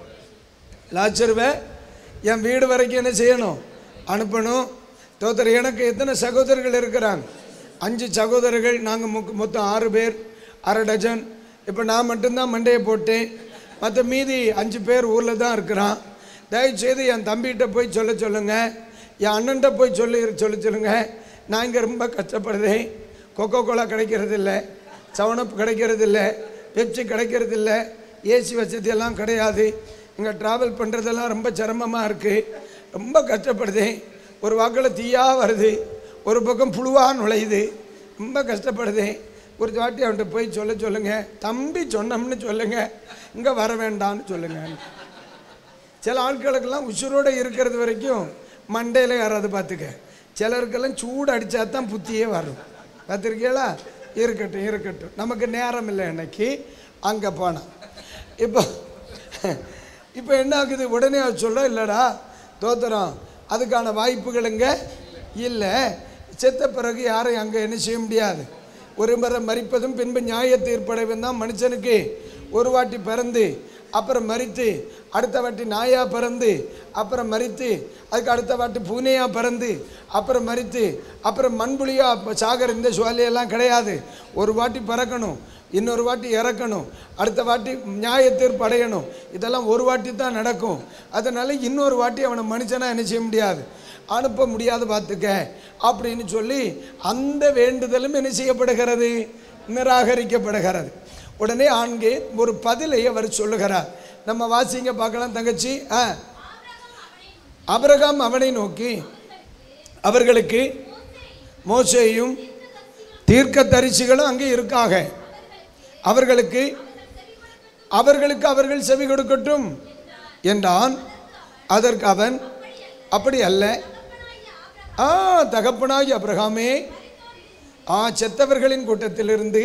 லாச்சருவை என் வீடு வரைக்கும் என்ன செய்யணும் அனுப்பணும் தோத்தர் எனக்கு எத்தனை சகோதரர்கள் இருக்கிறாங்க அஞ்சு சகோதரர்கள் நாங்கள் முக் மொத்தம் ஆறு பேர் அரை டஜன் இப்போ நான் மட்டும்தான் மண்டையை போட்டேன் மற்ற மீதி அஞ்சு பேர் ஊரில் தான் இருக்கிறான் தயவுசெய்து என் தம்பிகிட்ட போய் சொல்ல சொல்லுங்கள் என் அண்ணன்ட்ட போய் சொல்லி சொல்ல சொல்லுங்கள் நான் இங்கே ரொம்ப கஷ்டப்படுறேன் கொக்கோ கோலா கிடைக்கிறது இல்லை செவனப் கிடைக்கிறது இல்லை பெப்சி கிடைக்கிறது இல்லை ஏசி வசதி எல்லாம் கிடையாது இங்கே ட்ராவல் பண்ணுறதெல்லாம் ரொம்ப சிரமமாக இருக்குது ரொம்ப கஷ்டப்படுதேன் ஒரு வாக்கில் தீயா வருது ஒரு பக்கம் புழுவாக நுழையுது ரொம்ப கஷ்டப்படுதேன் ஒரு வாட்டி அவன்கிட்ட போய் சொல்ல சொல்லுங்க தம்பி சொன்னோம்னு சொல்லுங்க இங்கே வர வேண்டாம்னு சொல்லுங்க சில ஆட்களுக்கெல்லாம் உசுரோடு இருக்கிறது வரைக்கும் மண்டையில் யாராவது பார்த்துக்க சிலருக்கெல்லாம் சூடு அடித்தா தான் புத்தியே வரும் பார்த்துருக்கீங்களா இருக்கட்டும் இருக்கட்டும் நமக்கு நேரம் இல்லை இன்னைக்கு அங்கே போனான் இப்போ இப்போ என்ன ஆகுது உடனே அவர் சொல்ல இல்லைடா தோத்துறோம் அதுக்கான வாய்ப்புகள் இங்கே இல்லை செத்த பிறகு யாரையும் அங்கே என்ன செய்ய முடியாது ஒரு முறை மறிப்பதும் பின்பு நியாய தீர்ப்படைவும் தான் மனுஷனுக்கு ஒரு வாட்டி பிறந்து அப்புறம் மறித்து அடுத்த வாட்டி நாயா பிறந்து அப்புறம் மறித்து அதுக்கு அடுத்த வாட்டி பூனையாக பிறந்து அப்புறம் மறித்து அப்புறம் மண்புலியா சாகர் இந்த சுவாலியெல்லாம் கிடையாது ஒரு வாட்டி பிறக்கணும் இன்னொரு வாட்டி இறக்கணும் அடுத்த வாட்டி நியாய தீர்ப்பு அடையணும் இதெல்லாம் ஒரு வாட்டி தான் நடக்கும் அதனால இன்னொரு வாட்டி அவனை மனுஷனா என்ன செய்ய முடியாது அனுப்ப முடியாது பார்த்துக்க அப்படின்னு சொல்லி அந்த வேண்டுதலும் என்ன செய்யப்படுகிறது நிராகரிக்கப்படுகிறது உடனே ஆண்கே ஒரு பதிலை அவர் சொல்லுகிறார் நம்ம வாசிங்க பார்க்கலாம் தங்கச்சி ஆ அபிரகாம் அவனை நோக்கி அவர்களுக்கு மோசேயும் தீர்க்க தரிசிகளும் அங்கே இருக்காக அவர்களுக்கு அவர்களுக்கு அவர்கள் செவி கொடுக்கட்டும் என்றான் அதற்கு அவன் அப்படி அல்ல ஆ தகப்பனாகி அபிரகாமே ஆ செத்தவர்களின் கூட்டத்திலிருந்து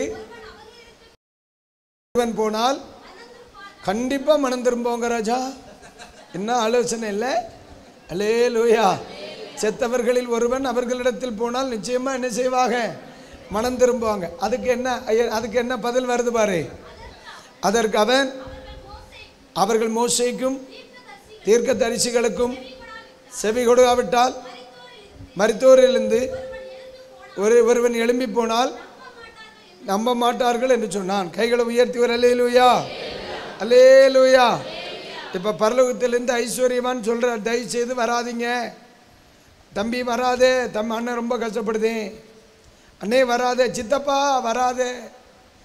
ஒருவன் போனால் கண்டிப்பா மனம் திரும்புவோங்க ராஜா என்ன ஆலோசனை இல்லை அலே லூயா செத்தவர்களில் ஒருவன் அவர்களிடத்தில் போனால் நிச்சயமா என்ன செய்வாங்க மனம் திரும்புவாங்க அதுக்கு என்ன ஐய- அதுக்கு என்ன பதில் வருது பாரு அதற்கு அவன் அவர்கள் மோசைக்கும் தீர்க்க தரிசிகளுக்கும் செவி கொடுக்காவிட்டால் மருத்துவரிலிருந்து ஒரு ஒருவன் எழும்பி போனால் நம்ப மாட்டார்கள் என்று சொன்னான் கைகளை உயர்த்தி ஒரு அல்லேலூயா அல்லேலூயா இப்போ பரலோகத்திலிருந்து ஐஸ்வர்யவான் சொல்கிறார் தயவு செய்து வராதீங்க தம்பி வராதே தம் அண்ணன் ரொம்ப கஷ்டப்படுதேன் அண்ணே வராதே சித்தப்பா வராதே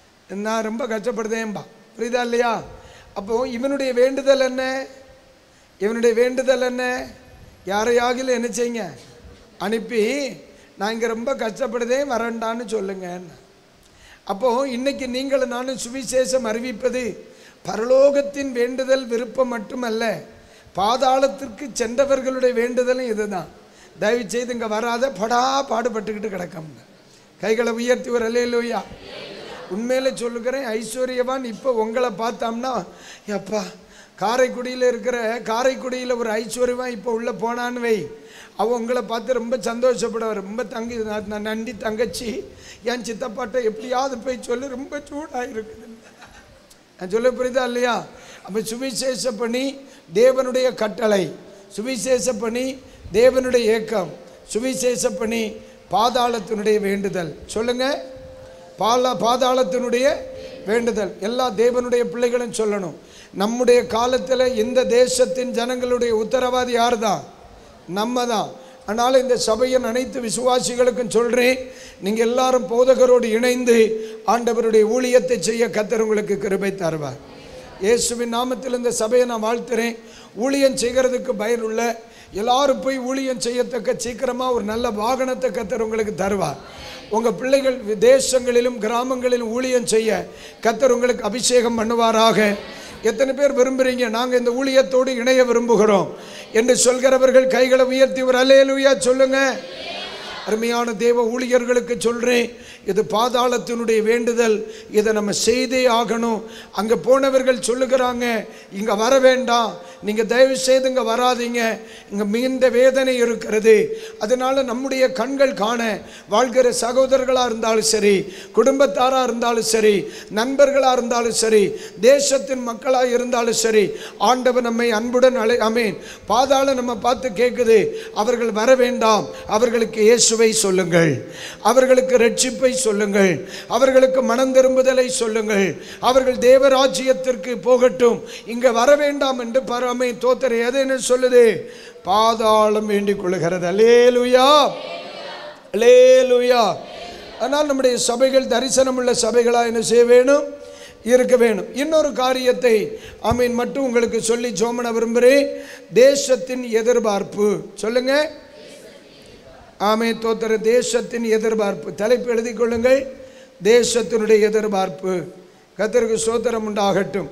நான் ரொம்ப கஷ்டப்படுதேன்பா புரியுதா இல்லையா அப்போ இவனுடைய வேண்டுதல் என்ன இவனுடைய வேண்டுதல் என்ன யாரையாகிலும் என்ன செய்யுங்க அனுப்பி நான் இங்கே ரொம்ப கஷ்டப்படுதே வரண்டான்னு சொல்லுங்க அப்போது இன்னைக்கு நீங்களும் நானும் சுவிசேஷம் அறிவிப்பது பரலோகத்தின் வேண்டுதல் விருப்பம் மட்டுமல்ல பாதாளத்திற்கு சென்றவர்களுடைய வேண்டுதலும் இதுதான் தயவு செய்து இங்கே வராத படா பாடுபட்டுக்கிட்டு கிடக்கம்ங்க கைகளை உயர்த்தி ஒரு அலையிலோயா உண்மையில சொல்லுகிறேன் ஐஸ்வர்யவான் இப்போ உங்களை பார்த்தோம்னா எப்பா காரைக்குடியில் இருக்கிற காரைக்குடியில் ஒரு ஐஸ்வர்யவான் இப்போ உள்ளே போனான்னு வை அவன் உங்களை பார்த்து ரொம்ப சந்தோஷப்படுவார் ரொம்ப தங்கி நான் நான் நன்றி தங்கச்சி என் சித்தப்பாட்ட எப்படியாவது போய் சொல்லி ரொம்ப சூடாக இருக்குது நான் சொல்ல புரியுதா இல்லையா அப்போ சுவிசேஷ பணி தேவனுடைய கட்டளை சுவிசேஷ பணி தேவனுடைய ஏக்கம் சுவிசேஷ பணி பாதாளத்தினுடைய வேண்டுதல் சொல்லுங்க பாலா பாதாளத்தினுடைய வேண்டுதல் எல்லா தேவனுடைய பிள்ளைகளும் சொல்லணும் நம்முடைய காலத்தில் இந்த தேசத்தின் ஜனங்களுடைய உத்தரவாதி யார் தான் நம்ம தான் அதனால் இந்த சபையின் அனைத்து விசுவாசிகளுக்கும் சொல்கிறேன் நீங்கள் எல்லாரும் போதகரோடு இணைந்து ஆண்டவருடைய ஊழியத்தை செய்ய கத்தர் உங்களுக்கு கிருபை தருவார் இயேசுவின் நாமத்தில் இந்த சபையை நான் வாழ்த்துறேன் ஊழியம் செய்கிறதுக்கு பயனுள்ள எல்லாரும் போய் ஊழியம் செய்யத்தக்க சீக்கிரமாக ஒரு நல்ல வாகனத்தை கத்தர் உங்களுக்கு தருவார் உங்கள் பிள்ளைகள் தேசங்களிலும் கிராமங்களிலும் ஊழியம் செய்ய கத்தர் உங்களுக்கு அபிஷேகம் பண்ணுவாராக எத்தனை பேர் விரும்புகிறீங்க நாங்கள் இந்த ஊழியத்தோடு இணைய விரும்புகிறோம் என்று சொல்கிறவர்கள் கைகளை உயர்த்தி ஒரு அலேலுயா சொல்லுங்க அருமையான தேவ ஊழியர்களுக்கு சொல்கிறேன் இது பாதாளத்தினுடைய வேண்டுதல் இதை நம்ம செய்தே ஆகணும் அங்கே போனவர்கள் சொல்லுகிறாங்க இங்கே வர வேண்டாம் நீங்கள் தயவு செய்து இங்கே வராதீங்க இங்கே மிகுந்த வேதனை இருக்கிறது அதனால நம்முடைய கண்கள் காண வாழ்கிற சகோதரர்களாக இருந்தாலும் சரி குடும்பத்தாராக இருந்தாலும் சரி நண்பர்களாக இருந்தாலும் சரி தேசத்தின் மக்களாக இருந்தாலும் சரி ஆண்டவர் நம்மை அன்புடன் அழை அமேன் பாதாள நம்ம பார்த்து கேட்குது அவர்கள் வர வேண்டாம் அவர்களுக்கு இயேசுவை சொல்லுங்கள் அவர்களுக்கு ரட்சிப்பை சொல்லுங்கள் அவர்களுக்கு மனம் திரும்புதலை சொல்லுங்கள் அவர்கள் தேவராஜ்யத்திற்கு போகட்டும் இங்கே வர வேண்டாம் என்று பரமை தோத்தரை எது என்ன சொல்லுது பாதாளம் வேண்டிக் கொள்ளுகிறது அலேலுயா அலேலுயா ஆனால் நம்முடைய சபைகள் தரிசனமுள்ள சபைகளாக என்ன செய்ய வேணும் இருக்க வேணும் இன்னொரு காரியத்தை அமீன் மட்டும் உங்களுக்கு சொல்லி ஜோமன விரும்புகிறேன் தேசத்தின் எதிர்பார்ப்பு சொல்லுங்க ஆமே தோத்திர தேசத்தின் எதிர்பார்ப்பு தலைப்பு எழுதிக் கொள்ளுங்கள் தேசத்தினுடைய எதிர்பார்ப்பு கத்தருக்கு சோத்திரம் உண்டாகட்டும்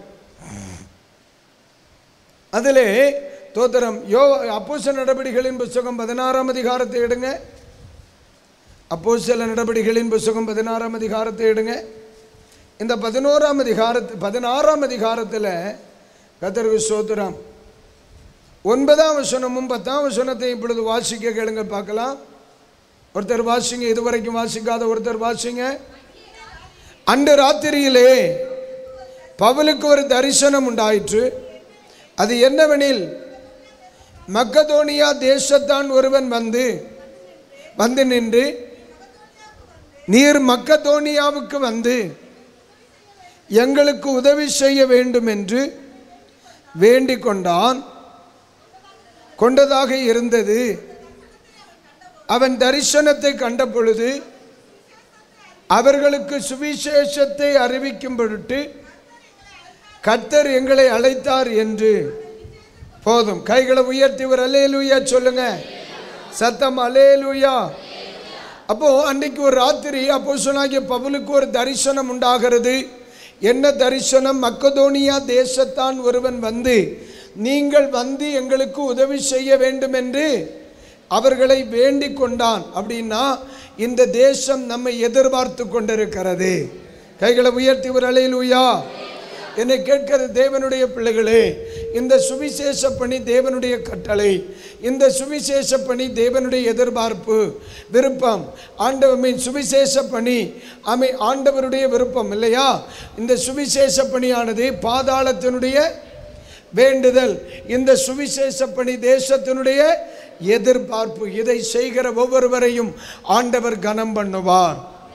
அதிலே தோத்திரம் யோ அப்போச நடவடிக்கைகளின் புஸ்தகம் பதினாறாம் அதிகாரத்தை எடுங்க அப்போஸ்தல நடவடிக்கைகளின் புஸ்தகம் பதினாறாம் அதிகாரத்தை எடுங்க இந்த பதினோராம் அதிகாரத்து பதினாறாம் அதிகாரத்தில் கத்தருக்கு சோத்திரம் ஒன்பதாம் வசனமும் பத்தாம் வசனத்தை இப்பொழுது வாசிக்க கேளுங்க பார்க்கலாம் ஒருத்தர் வாசிங்க இதுவரைக்கும் வாசிக்காத ஒருத்தர் வாசிங்க அன்று ராத்திரியிலே பவுலுக்கு ஒரு தரிசனம் உண்டாயிற்று அது என்னவெனில் மக்கதோனியா தேசத்தான் ஒருவன் வந்து வந்து நின்று நீர் மக்கதோனியாவுக்கு வந்து எங்களுக்கு உதவி செய்ய வேண்டும் என்று வேண்டிக் கொண்டான் கொண்டதாக இருந்தது அவன் தரிசனத்தை கண்ட பொழுது அவர்களுக்கு சுவிசேஷத்தை அறிவிக்கும் பொருட்டு கர்த்தர் எங்களை அழைத்தார் என்று போதும் கைகளை உயர்த்தி ஒரு அலேலுயா சொல்லுங்க சத்தம் அலேலுயா அப்போ அன்னைக்கு ஒரு ராத்திரி அப்போ சொன்னாகிய பவுலுக்கு ஒரு தரிசனம் உண்டாகிறது என்ன தரிசனம் மக்கதோனியா தேசத்தான் ஒருவன் வந்து நீங்கள் வந்து எங்களுக்கு உதவி செய்ய வேண்டும் என்று அவர்களை வேண்டிக் கொண்டான் அப்படின்னா இந்த தேசம் நம்மை எதிர்பார்த்து கொண்டிருக்கிறது கைகளை உயர்த்தி ஒரு அலையிலுயா என்னை கேட்கிற தேவனுடைய பிள்ளைகளே இந்த சுவிசேஷ பணி தேவனுடைய கட்டளை இந்த சுவிசேஷ பணி தேவனுடைய எதிர்பார்ப்பு விருப்பம் ஆண்டவமின் சுவிசேஷ பணி அமை ஆண்டவருடைய விருப்பம் இல்லையா இந்த சுவிசேஷ பணியானது பாதாளத்தினுடைய வேண்டுதல் இந்த சுவிசேஷ பணி தேசத்தினுடைய எதிர்பார்ப்பு இதை செய்கிற ஒவ்வொருவரையும் ஆண்டவர் கனம் பண்ணுவார்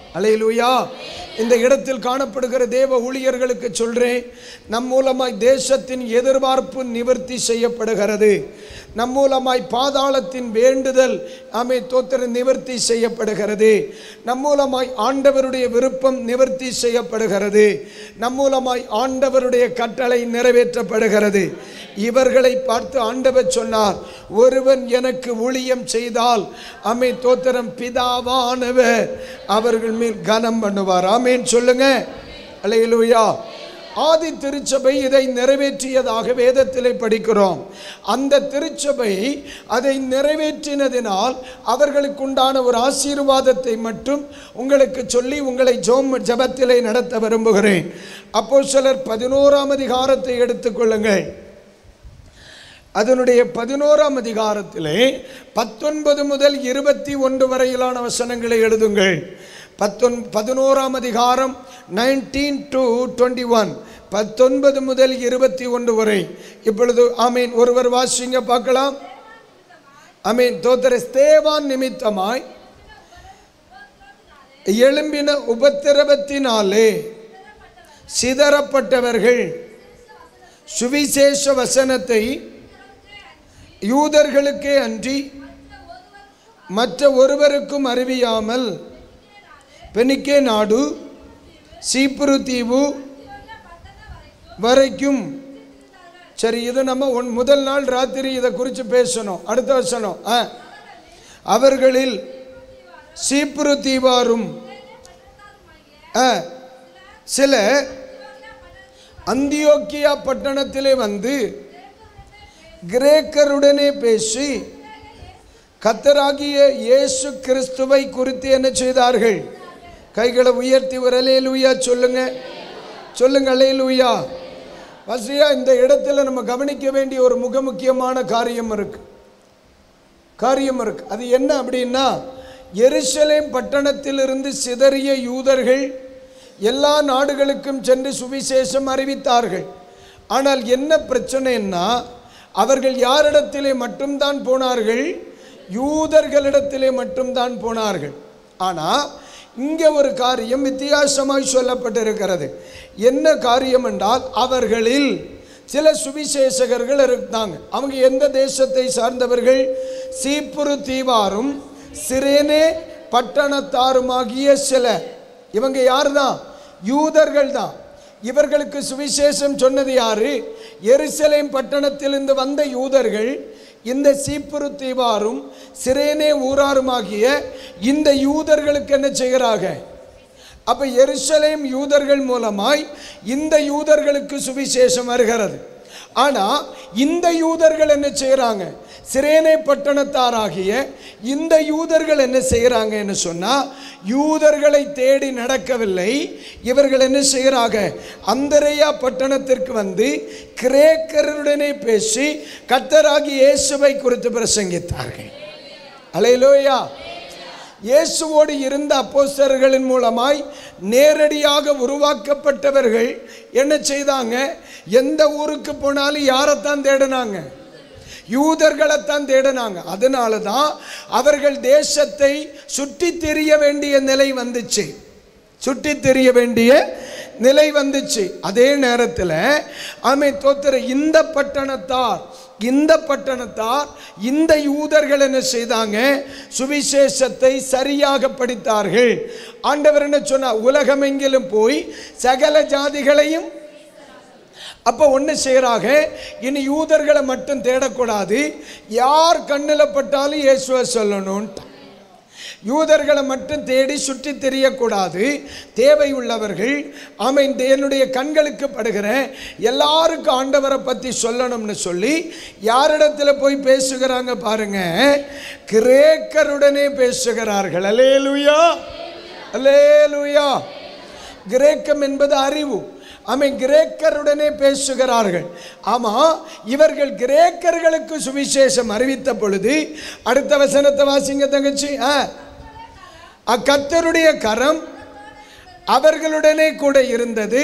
அலையிலுயா இந்த இடத்தில் காணப்படுகிற தேவ ஊழியர்களுக்கு சொல்றேன் நம் மூலமாய் தேசத்தின் எதிர்பார்ப்பு நிவர்த்தி செய்யப்படுகிறது நம் மூலமாய் பாதாளத்தின் வேண்டுதல் ஆமை தோத்திர நிவர்த்தி செய்யப்படுகிறது நம் மூலமாய் ஆண்டவருடைய விருப்பம் நிவர்த்தி செய்யப்படுகிறது நம் மூலமாய் ஆண்டவருடைய கட்டளை நிறைவேற்றப்படுகிறது இவர்களை பார்த்து ஆண்டவர் சொன்னார் ஒருவன் எனக்கு ஊழியம் செய்தால் அமை தோத்திரம் பிதாவானவர் அவர்கள் மேல் கனம் பண்ணுவார் ஆமேன் சொல்லுங்க அலையிலுயா ஆதி திருச்சபை இதை நிறைவேற்றியதாக வேதத்திலே படிக்கிறோம் அந்த திருச்சபை அதை நிறைவேற்றினதினால் அவர்களுக்குண்டான ஒரு ஆசீர்வாதத்தை மட்டும் உங்களுக்கு சொல்லி உங்களை ஜோம் ஜபத்திலே நடத்த விரும்புகிறேன் அப்போ சிலர் பதினோராம் அதிகாரத்தை எடுத்துக்கொள்ளுங்கள் அதனுடைய பதினோராம் அதிகாரத்திலே பத்தொன்பது முதல் இருபத்தி ஒன்று வரையிலான வசனங்களை எழுதுங்கள் பத்தொன் பதினோராம் அதிகாரம் நைன்டீன் டு டுவெண்ட்டி ஒன் பத்தொன்பது முதல் இருபத்தி ஒன்று வரை இப்பொழுது ஆமீன் ஒருவர் வாசிங்க பார்க்கலாம் ஆமீன் தோத்திர ஸ்தேவான் நிமித்தமாய் எழும்பின உபத்திரவத்தினாலே சிதறப்பட்டவர்கள் சுவிசேஷ வசனத்தை யூதர்களுக்கே அன்றி மற்ற ஒருவருக்கும் அறிவியாமல் பெனிக்கே நாடு சீப்புரு தீவு வரைக்கும் சரி இது நம்ம ஒன் முதல் நாள் ராத்திரி இதை குறித்து பேசணும் அடுத்த வசனம் ஆ அவர்களில் சீப்புரு தீவாரும் ஆ சில அந்தியோக்கியா பட்டணத்திலே வந்து கிரேக்கருடனே பேசி கத்தராகிய இயேசு கிறிஸ்துவை குறித்து என்ன செய்தார்கள் கைகளை உயர்த்தி ஒரு அலையலூயா சொல்லுங்க சொல்லுங்க அலையலூயா வசதியா இந்த இடத்துல நம்ம கவனிக்க வேண்டிய ஒரு மிக முக்கியமான காரியம் இருக்கு காரியம் இருக்கு அது என்ன அப்படின்னா எருசலேம் பட்டணத்திலிருந்து சிதறிய யூதர்கள் எல்லா நாடுகளுக்கும் சென்று சுவிசேஷம் அறிவித்தார்கள் ஆனால் என்ன பிரச்சனைன்னா அவர்கள் யாரிடத்திலே மட்டும்தான் போனார்கள் யூதர்களிடத்திலே மட்டும்தான் போனார்கள் ஆனால் இங்கே ஒரு காரியம் வித்தியாசமாய் சொல்லப்பட்டிருக்கிறது என்ன காரியம் என்றால் அவர்களில் சில சுவிசேஷகர்கள் இருந்தாங்க அவங்க எந்த தேசத்தை சார்ந்தவர்கள் சீப்புரு தீவாரும் சிரேனே பட்டணத்தாருமாகிய சில இவங்க யார் தான் யூதர்கள் தான் இவர்களுக்கு சுவிசேஷம் சொன்னது யாரு எருசலேம் பட்டணத்திலிருந்து வந்த யூதர்கள் இந்த சீப்புரு தீவாரும் சிரேனே ஊராருமாகிய இந்த யூதர்களுக்கு என்ன செய்கிறாங்க அப்ப எருசலேம் யூதர்கள் மூலமாய் இந்த யூதர்களுக்கு சுவிசேஷம் வருகிறது ஆனா இந்த யூதர்கள் என்ன செய்கிறாங்க சிரேனை பட்டணத்தாராகிய இந்த யூதர்கள் என்ன செய்கிறாங்கன்னு சொன்னா யூதர்களை தேடி நடக்கவில்லை இவர்கள் என்ன செய்கிறாங்க அந்தரையா பட்டணத்திற்கு வந்து கிரேக்கருடனே பேசி கத்தராகி இயேசுவை குறித்து பிரசங்கித்தார்கள் அலையிலோயா இயேசுவோடு இருந்த அப்போஸ்தலர்களின் மூலமாய் நேரடியாக உருவாக்கப்பட்டவர்கள் என்ன செய்தாங்க எந்த ஊருக்கு போனாலும் யாரைத்தான் தேடினாங்க யூதர்களைத்தான் தேடினாங்க அதனால தான் அவர்கள் தேசத்தை சுற்றி தெரிய வேண்டிய நிலை வந்துச்சு சுற்றி தெரிய வேண்டிய நிலை வந்துச்சு அதே நேரத்தில் ஆமை தோத்திர இந்த பட்டணத்தார் இந்த பட்டணத்தார் இந்த யூதர்கள் என்ன செய்தாங்க சுவிசேஷத்தை சரியாக படித்தார்கள் ஆண்டவர் என்ன சொன்னார் உலகமெங்கிலும் போய் சகல ஜாதிகளையும் அப்போ ஒன்று செய்கிறாங்க இனி யூதர்களை மட்டும் தேடக்கூடாது யார் கண்ணில் பட்டாலும் இயேசுவை சொல்லணும்ட்டு யூதர்களை மட்டும் தேடி சுற்றி தெரியக்கூடாது தேவை உள்ளவர்கள் ஆமாம் என்னுடைய கண்களுக்கு படுகிற எல்லாருக்கும் ஆண்டவரை பற்றி சொல்லணும்னு சொல்லி யாரிடத்துல போய் பேசுகிறாங்க பாருங்க கிரேக்கருடனே பேசுகிறார்கள் அலேலுயா அலேலுயா கிரேக்கம் என்பது அறிவு ஆமாம் கிரேக்கருடனே பேசுகிறார்கள் ஆமாம் இவர்கள் கிரேக்கர்களுக்கு சுவிசேஷம் அறிவித்த பொழுது அடுத்த வசனத்தை வாசிங்க தங்கச்சி ஆ அக்கத்தருடைய கரம் அவர்களுடனே கூட இருந்தது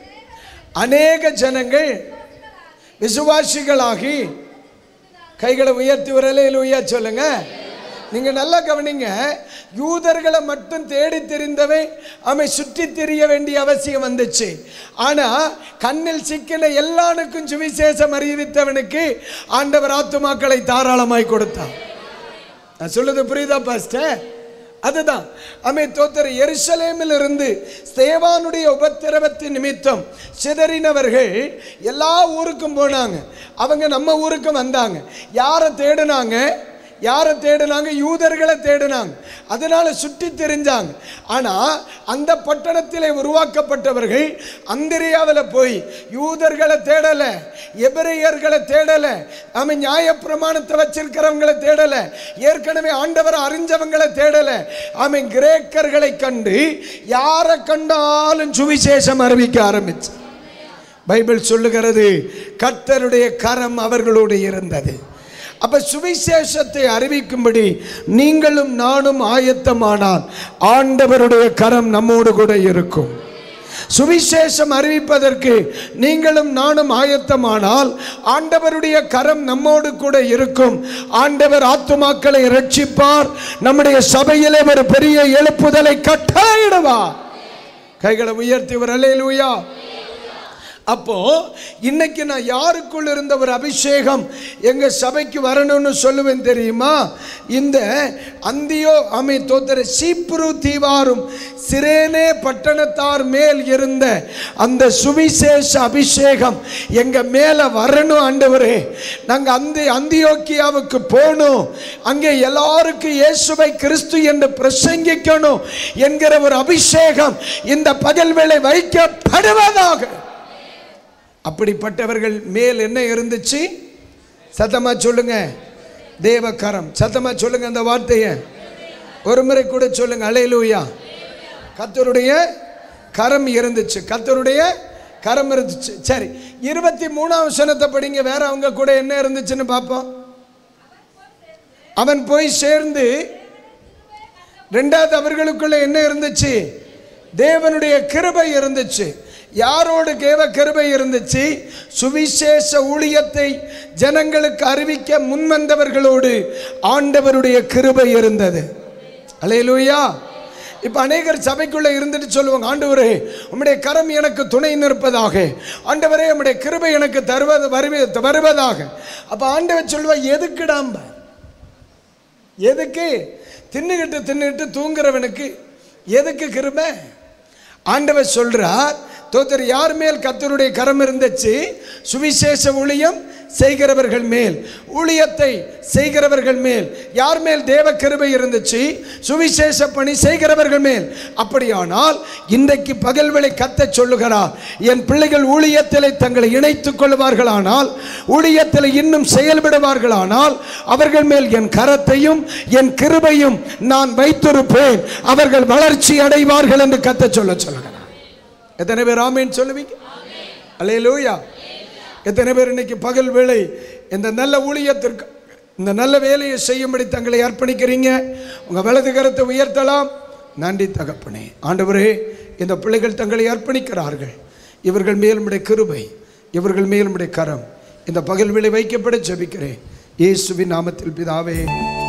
அநேக ஜனங்கள் விசுவாசிகளாகி கைகளை உயர்த்தி வரலே லூயா சொல்லுங்க நீங்க நல்லா கவனிங்க யூதர்களை மட்டும் தேடி தெரிந்தவன் அவன் சுற்றி திரிய வேண்டிய அவசியம் வந்துச்சு ஆனா கண்ணில் சிக்கின எல்லாருக்கும் சுவிசேஷம் அறிவித்தவனுக்கு ஆண்டவர் ஆத்துமாக்களை தாராளமாய் கொடுத்தான் நான் சொல்லுது புரியுதா பாஸ்டர் அதுதான் அமை தோத்தர் எருசலேமில் இருந்து ஸ்தேவானுடைய உபத்திரவத்தின் நிமித்தம் சிதறினவர்கள் எல்லா ஊருக்கும் போனாங்க அவங்க நம்ம ஊருக்கு வந்தாங்க யாரை தேடினாங்க யாரை தேடினாங்க யூதர்களை தேடினாங்க அதனால சுற்றி தெரிஞ்சாங்க ஆனா அந்த பட்டணத்திலே உருவாக்கப்பட்டவர்கள் அந்திரியாவில் போய் யூதர்களை தேடல எபிரேயர்களை தேடல அவன் நியாயப்பிரமாணத்தை வச்சிருக்கிறவங்களை தேடல ஏற்கனவே ஆண்டவர் அறிஞ்சவங்களை தேடல அவன் கிரேக்கர்களை கண்டு யாரை கண்டாலும் சுவிசேஷம் அறிவிக்க ஆரம்பிச்சு பைபிள் சொல்லுகிறது கர்த்தருடைய கரம் அவர்களோடு இருந்தது அப்ப சுவிசேஷத்தை அறிவிக்கும்படி நீங்களும் நானும் ஆயத்தமானால் ஆண்டவருடைய கரம் நம்மோடு கூட இருக்கும் சுவிசேஷம் அறிவிப்பதற்கு நீங்களும் நானும் ஆயத்தமானால் ஆண்டவருடைய கரம் நம்மோடு கூட இருக்கும் ஆண்டவர் ஆத்துமாக்களை ரட்சிப்பார் நம்முடைய சபையிலே ஒரு பெரிய எழுப்புதலை கட்டாயிடுவார் கைகளை உயர்த்தி ஒரு அலையிலுயா அப்போ இன்னைக்கு நான் யாருக்குள் இருந்த ஒரு அபிஷேகம் எங்க சபைக்கு வரணும்னு சொல்லுவேன் தெரியுமா இந்த அந்தியோ அமை தோத்தர சீப்ரு தீவாரும் சிரேனே பட்டணத்தார் மேல் இருந்த அந்த சுவிசேஷ அபிஷேகம் எங்க மேல வரணும் ஆண்டவரே நாங்க அந்த அந்தியோக்கியாவுக்கு போகணும் அங்கே எல்லாருக்கும் இயேசுவை கிறிஸ்து என்று பிரசங்கிக்கணும் என்கிற ஒரு அபிஷேகம் இந்த பகல் வேளை வைக்கப்படுவதாக அப்படிப்பட்டவர்கள் மேல் என்ன இருந்துச்சு சத்தமா சொல்லுங்க தேவகரம் சத்தமா சொல்லுங்க அந்த வார்த்தையை ஒரு முறை கூட சொல்லுங்க அலையிலூயா கத்தருடைய கரம் இருந்துச்சு கத்தருடைய கரம் இருந்துச்சு சரி இருபத்தி மூணாம் வசனத்தை படிங்க வேற அவங்க கூட என்ன இருந்துச்சுன்னு பார்ப்போம் அவன் போய் சேர்ந்து ரெண்டாவது அவர்களுக்குள்ள என்ன இருந்துச்சு தேவனுடைய கிருபை இருந்துச்சு யாரோடு தேவ கிருபை இருந்துச்சு சுவிசேஷ ஊழியத்தை ஜனங்களுக்கு அறிவிக்க முன்வந்தவர்களோடு ஆண்டவருடைய கிருபை இருந்தது அலையலூயா இப்போ அநேகர் சபைக்குள்ளே இருந்துட்டு சொல்லுவாங்க ஆண்டவரே உம்முடைய கரம் எனக்கு துணை நிற்பதாக ஆண்டவரே உம்முடைய கிருபை எனக்கு தருவது வருவி வருவதாக அப்போ ஆண்டவர் சொல்லுவா எதுக்குடாம்ப எதுக்கு தின்னுகிட்டு தின்னுகிட்டு தூங்குறவனுக்கு எதுக்கு கிருபை ஆண்டவர் சொல்றார் தோத்தர் யார் மேல் கத்தருடைய கரம் இருந்துச்சு சுவிசேஷ ஊழியம் செய்கிறவர்கள் மேல் ஊழியத்தை செய்கிறவர்கள் மேல் யார் மேல் தேவ கிருபை இருந்துச்சு சுவிசேஷ பணி செய்கிறவர்கள் மேல் அப்படியானால் இன்றைக்கு பகல்வேளை கத்த சொல்லுகிறார் என் பிள்ளைகள் ஊழியத்திலே தங்களை இணைத்துக் கொள்வார்களானால் ஊழியத்தில் இன்னும் செயல்படுவார்களானால் அவர்கள் மேல் என் கரத்தையும் என் கிருபையும் நான் வைத்திருப்பேன் அவர்கள் வளர்ச்சி அடைவார்கள் என்று கத்த சொல்ல சொல்லுகிறார் எத்தனை பேர் ஆமேன்னு சொல்லுவீங்க அல்லேலூயா எத்தனை பேர் இன்னைக்கு பகல் வேளை இந்த நல்ல ஊழியத்திற்கு இந்த நல்ல வேலையை செய்யும்படி தங்களை அர்ப்பணிக்கிறீங்க உங்க வலது கரத்தை உயர்த்தலாம் நன்றி தகப்பனே ஆண்டவரே இந்த பிள்ளைகள் தங்களை அர்ப்பணிக்கிறார்கள் இவர்கள் மேலுடைய கிருபை இவர்கள் மேலுடைய கரம் இந்த பகல் வேளை வைக்கப்பட ஜெபிக்கிறேன் இயேசுவின் நாமத்தில் பிதாவே